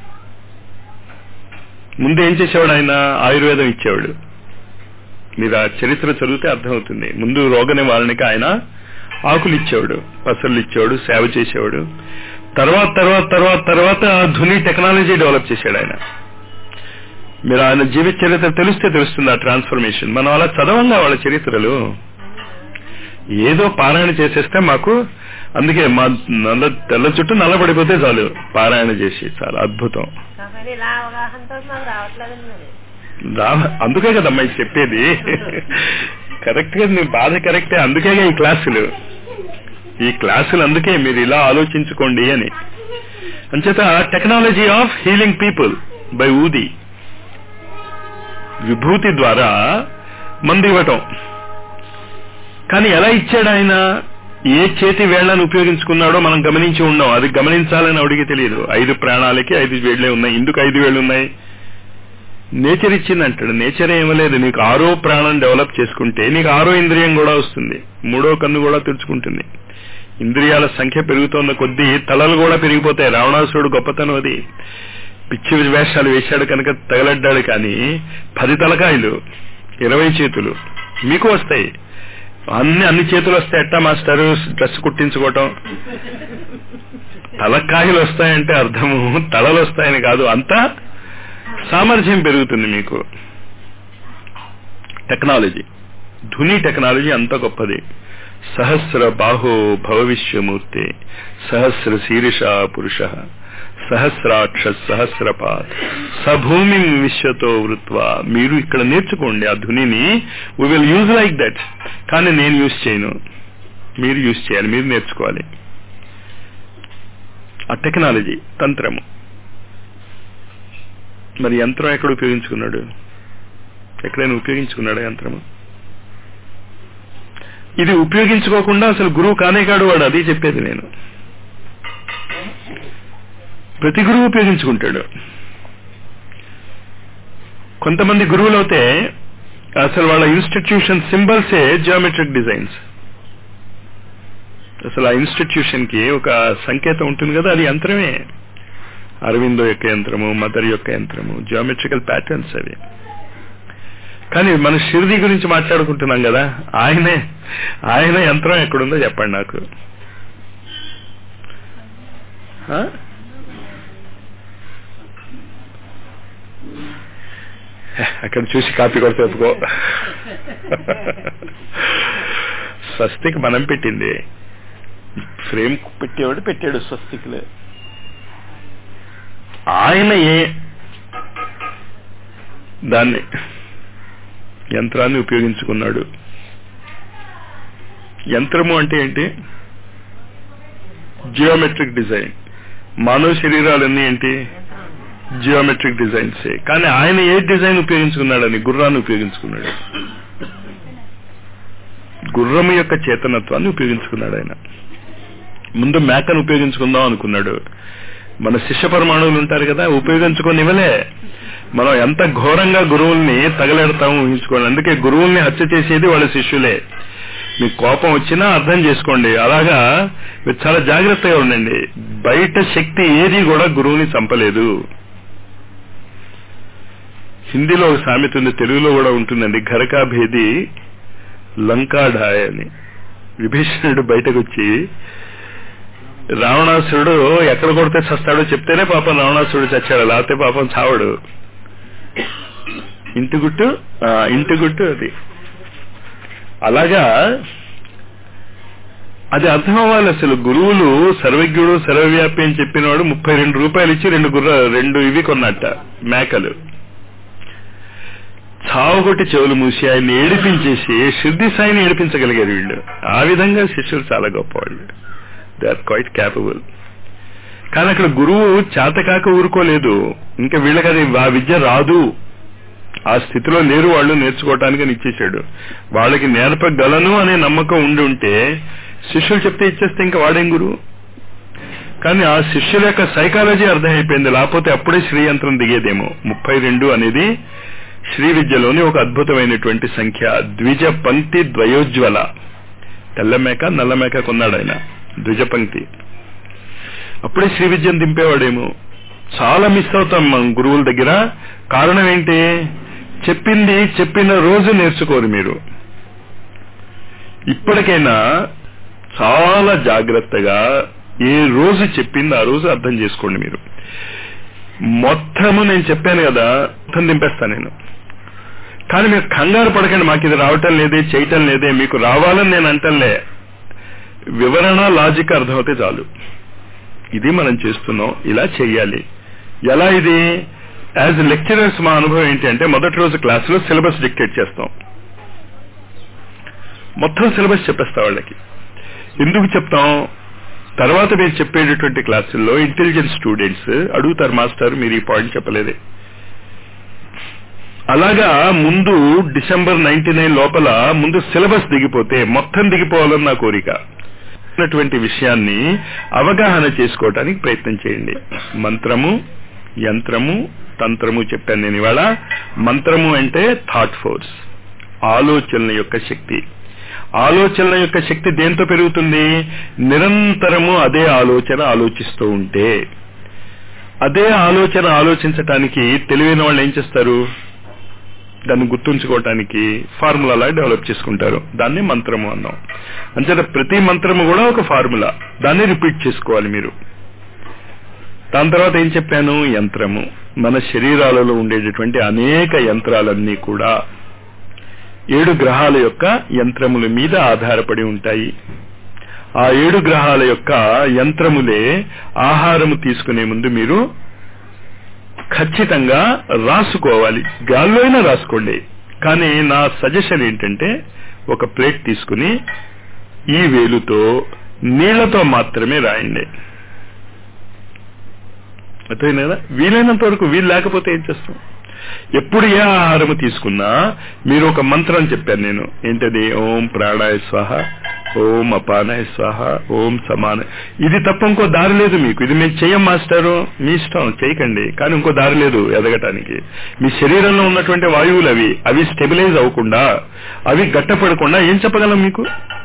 ముందు ఏం చేసేవాడు ఆయన ఆయుర్వేదం ఇచ్చేవాడు మీరు ఆ చరిత్ర చదివితే అర్థమవుతుంది ముందు రోగ నివారణకి ఆయన ఆకులు ఇచ్చేవాడు పసర్లు ఇచ్చేవాడు సేవ చేసేవాడు తర్వాత తర్వాత తర్వాత తర్వాత ధుని టెక్నాలజీ డెవలప్ చేశాడు ఆయన మీరు ఆయన జీవిత చరిత్ర తెలిస్తే తెలుస్తుంది ఆ ట్రాన్స్ఫర్మేషన్ మనం అలా చదవంగా వాళ్ళ చరిత్రలు ఏదో పారాయణ చేసేస్తే మాకు అందుకే మా నల్ల తెల్ల చుట్టూ నల్లబడిపోతే చాలు పారాయణ చేసి చాలా అద్భుతం కాబట్టి ఇలా అవగాహనతో మాకు రావట్లేదండి మరి రా అందుకే కదమ్మా ఇది చెప్పేది కరెక్ట్ గా నీ బాధ కరెక్టే అందుకే ఈ క్లాసులు ఈ క్లాసులు అందుకే మీరు ఇలా ఆలోచించుకోండి అని అంచేత technology of healing people by ఊది విభూతి ద్వారా మందు ఇవ్వటం కానీ ఎలా ఇచ్చాడు ఆయన ఏ చేతి వేళ్లను ఉపయోగించుకున్నాడో మనం గమనించి ఉన్నాం అది గమనించాలని అడిగి తెలియదు ఐదు ప్రాణాలకి ఐదు వేళ్లే ఉన్నాయి ఎందుకు ఐదు వేళ్లు ఉన్నాయి నేచర్ ఇచ్చింది అంటాడు నేచర్ ఏమలేదు నీకు ఆరో ప్రాణం డెవలప్ చేసుకుంటే నీకు ఆరో ఇంద్రియం కూడా వస్తుంది మూడో కన్ను కూడా తెరుచుకుంటుంది ఇంద్రియాల సంఖ్య పెరుగుతున్న కొద్దీ తలలు కూడా పెరిగిపోతాయి రావణాసురుడు గొప్పతనం అది పిచ్చి వేషాలు వేశాడు కనుక తగలడ్డాడు కానీ పది తలకాయలు ఇరవై చేతులు మీకు వస్తాయి అన్ని అన్ని చేతులు వస్తాయి ఎట్టా మాస్టారు డ్రెస్ కుట్టించుకోవటం తలకాయలు వస్తాయంటే అర్థము తలలు వస్తాయని కాదు అంతా సామర్థ్యం పెరుగుతుంది మీకు టెక్నాలజీ ధుని టెక్నాలజీ అంత గొప్పది సహస్ర బాహో భవవిశ్వమూర్తి సహస్ర శీర్ష పురుష సహస్రాక్ష సహస్రపాత్ సభూమి విశ్వతో వృత్వ మీరు ఇక్కడ నేర్చుకోండి ఆ ధునిని we will use like that కానీ నేను యూజ్ చేయను మీరు యూజ్ చేయాలి మీరు నేర్చుకోవాలి ఆ టెక్నాలజీ తంత్రము మరి యంత్రం ఎక్కడ ఉపయోగించుకున్నాడు ఎక్కడైనా ఉపయోగించుకున్నాడా యంత్రము ఇది ఉపయోగించుకోకుండా అసలు గురువు కానే కాడు వాడు అది చెప్పేది నేను ప్రతి గురువు ఉపయోగించుకుంటాడు కొంతమంది గురువులు అయితే అసలు వాళ్ళ ఇన్స్టిట్యూషన్ సింబల్సే జియోమెట్రిక్ డిజైన్స్ అసలు ఆ ఇన్స్టిట్యూషన్ కి ఒక సంకేతం ఉంటుంది కదా అది యంత్రమే అరవిందో యొక్క యంత్రము మదర్ యొక్క యంత్రము జియోమెట్రికల్ ప్యాటర్న్స్ అవి కానీ మన షిరిడి గురించి మాట్లాడుకుంటున్నాం కదా ఆయనే ఆయన యంత్రం ఎక్కడుందో చెప్పండి నాకు ఆ? అక్కడ చూసి కాపీ కొడితే ఒప్పుకో స్వస్తికి మనం పెట్టింది ఫ్రేమ్ పెట్టేవాడు పెట్టాడు స్వస్తికులే ఆయన ఏ దాన్ని యంత్రాన్ని ఉపయోగించుకున్నాడు యంత్రము అంటే ఏంటి జియోమెట్రిక్ డిజైన్ మానవ శరీరాలన్నీ ఏంటి జియోమెట్రిక్ డిజైన్స్ కానీ ఆయన ఏ డిజైన్ ఉపయోగించుకున్నాడని గుర్రాన్ని ఉపయోగించుకున్నాడు గుర్రం యొక్క చేతనత్వాన్ని ఉపయోగించుకున్నాడు ఆయన ముందు మేకను ఉపయోగించుకుందాం అనుకున్నాడు మన శిష్య పరమాణువులు ఉంటారు కదా ఉపయోగించుకొని ఇవ్వలే మనం ఎంత ఘోరంగా గురువుల్ని తగలెడతాము ఊహించుకోండి అందుకే గురువుల్ని హత్య చేసేది వాళ్ళ శిష్యులే మీకు కోపం వచ్చినా అర్థం చేసుకోండి అలాగా మీరు చాలా జాగ్రత్తగా ఉండండి బయట శక్తి ఏది కూడా గురువుని చంపలేదు హిందీలో ఒక సామెత ఉంది తెలుగులో కూడా ఉంటుందండి ఘరకా భేది లంకాఢాయ్ అని విభీషణుడు బయటకు వచ్చి రావణాసురుడు ఎక్కడ కొడితే చస్తాడో చెప్తేనే పాపం రావణాసురుడు చచ్చాడు లేకపోతే పాపం చావడు ఇంటి గుట్టు ఆ, ఇంటి గుట్టు అది అలాగా అది అర్థం అవ్వాలి అసలు గురువులు సర్వజ్ఞుడు సర్వవ్యాపి అని చెప్పినవాడు ముప్పై రెండు రూపాయలు ఇచ్చి రెండు గుర్ర రెండు ఇవి కొన్నట్ట మేకలు చావుగొట్టి చెవులు మూసి ఆయన్ని ఏడిపించేసి సిద్ధి సాయిని ఏడిపించగలిగారు వీళ్ళు ఆ విధంగా శిష్యులు చాలా గొప్పవాళ్ళు దే ఆర్ క్వైట్ క్యాపబుల్ కానీ అక్కడ గురువు చేతకాక ఊరుకోలేదు ఇంకా వీళ్ళకి అది ఆ విద్య రాదు ఆ స్థితిలో లేరు వాళ్ళు నేర్చుకోవటానికి అని ఇచ్చేశాడు వాళ్ళకి నేర్పగలను అనే నమ్మకం ఉండి ఉంటే శిష్యులు చెప్తే ఇచ్చేస్తే ఇంకా వాడేం గురువు కానీ ఆ శిష్యుల యొక్క సైకాలజీ అర్థమైపోయింది లేకపోతే అప్పుడే శ్రీయంత్రం దిగేదేమో ముప్పై రెండు అనేది శ్రీ విద్యలోని ఒక అద్భుతమైనటువంటి సంఖ్య ద్విజ పంక్తి ద్వయోజ్వల తెల్లమేక నల్లమేక కొన్నాడు ఆయన ద్విజ పంక్తి అప్పుడే శ్రీ విద్యను దింపేవాడేమో చాలా మిస్ అవుతాం మనం గురువుల దగ్గర కారణం ఏంటి చెప్పింది చెప్పిన రోజు నేర్చుకోరు మీరు ఇప్పటికైనా చాలా జాగ్రత్తగా ఏ రోజు చెప్పింది ఆ రోజు అర్థం చేసుకోండి మీరు మొత్తము నేను చెప్పాను కదా మొత్తం దింపేస్తాను నేను కానీ మీరు కంగారు పడకండి మాకు ఇది రావటం లేదే చేయటం లేదే మీకు రావాలని నేను అంటలే వివరణ లాజిక్ అర్థమైతే చాలు ఇది మనం చేస్తున్నాం ఇలా చెయ్యాలి ఎలా ఇది యాజ్ లెక్చరర్స్ మా అనుభవం ఏంటి అంటే మొదటి రోజు క్లాసులో సిలబస్ డిక్టేట్ చేస్తాం మొత్తం సిలబస్ చెప్పేస్తా వాళ్ళకి ఎందుకు చెప్తాం తర్వాత మీరు చెప్పేటటువంటి క్లాసుల్లో ఇంటెలిజెంట్ స్టూడెంట్స్ అడుగుతారు మాస్టర్ మీరు ఈ పాయింట్ చెప్పలేదే అలాగా ముందు డిసెంబర్ నైన్టీ నైన్ లోపల ముందు సిలబస్ దిగిపోతే మొత్తం దిగిపోవాలని నా కోరిక ఉన్నటువంటి విషయాన్ని అవగాహన చేసుకోవటానికి ప్రయత్నం చేయండి మంత్రము యంత్రము తంత్రము చెప్పాను నేను ఇవాళ మంత్రము అంటే థాట్ ఫోర్స్ ఆలోచనల యొక్క శక్తి ఆలోచనల యొక్క శక్తి దేంతో పెరుగుతుంది నిరంతరము అదే ఆలోచన ఆలోచిస్తూ ఉంటే అదే ఆలోచన ఆలోచించటానికి తెలివైన వాళ్ళు ఏం చేస్తారు దాన్ని గుర్తుంచుకోవటానికి ఫార్ములా డెవలప్ చేసుకుంటారు దాన్ని మంత్రము అన్నాం అంచేత ప్రతి మంత్రము కూడా ఒక ఫార్ములా దాన్ని రిపీట్ చేసుకోవాలి మీరు దాని తర్వాత ఏం చెప్పాను యంత్రము మన శరీరాలలో ఉండేటటువంటి అనేక యంత్రాలన్నీ కూడా ఏడు గ్రహాల యొక్క యంత్రముల మీద ఆధారపడి ఉంటాయి ఆ ఏడు గ్రహాల యొక్క యంత్రములే ఆహారము తీసుకునే ముందు మీరు ఖచ్చితంగా రాసుకోవాలి గాల్లో అయినా రాసుకోండి కానీ నా సజెషన్ ఏంటంటే ఒక ప్లేట్ తీసుకుని ఈ వేలుతో నీళ్లతో మాత్రమే రాయండి అర్థమైంది కదా వీలైనంత వరకు వీలు లేకపోతే ఏం చేస్తాం ఎప్పుడు ఏ ఆహారము తీసుకున్నా మీరు ఒక మంత్రం చెప్పాను నేను ఏంటది ఓం ప్రాణాయ స్వాహ ఓం అపానాయ స్వాహ ఓం సమాన ఇది తప్ప ఇంకో దారి లేదు మీకు ఇది మేము చెయ్యం మాస్టారు మీ ఇష్టం చేయకండి కానీ ఇంకో దారి లేదు ఎదగటానికి మీ శరీరంలో ఉన్నటువంటి వాయువులు అవి అవి స్టెబిలైజ్ అవ్వకుండా అవి గట్టపడకుండా ఏం చెప్పగలం మీకు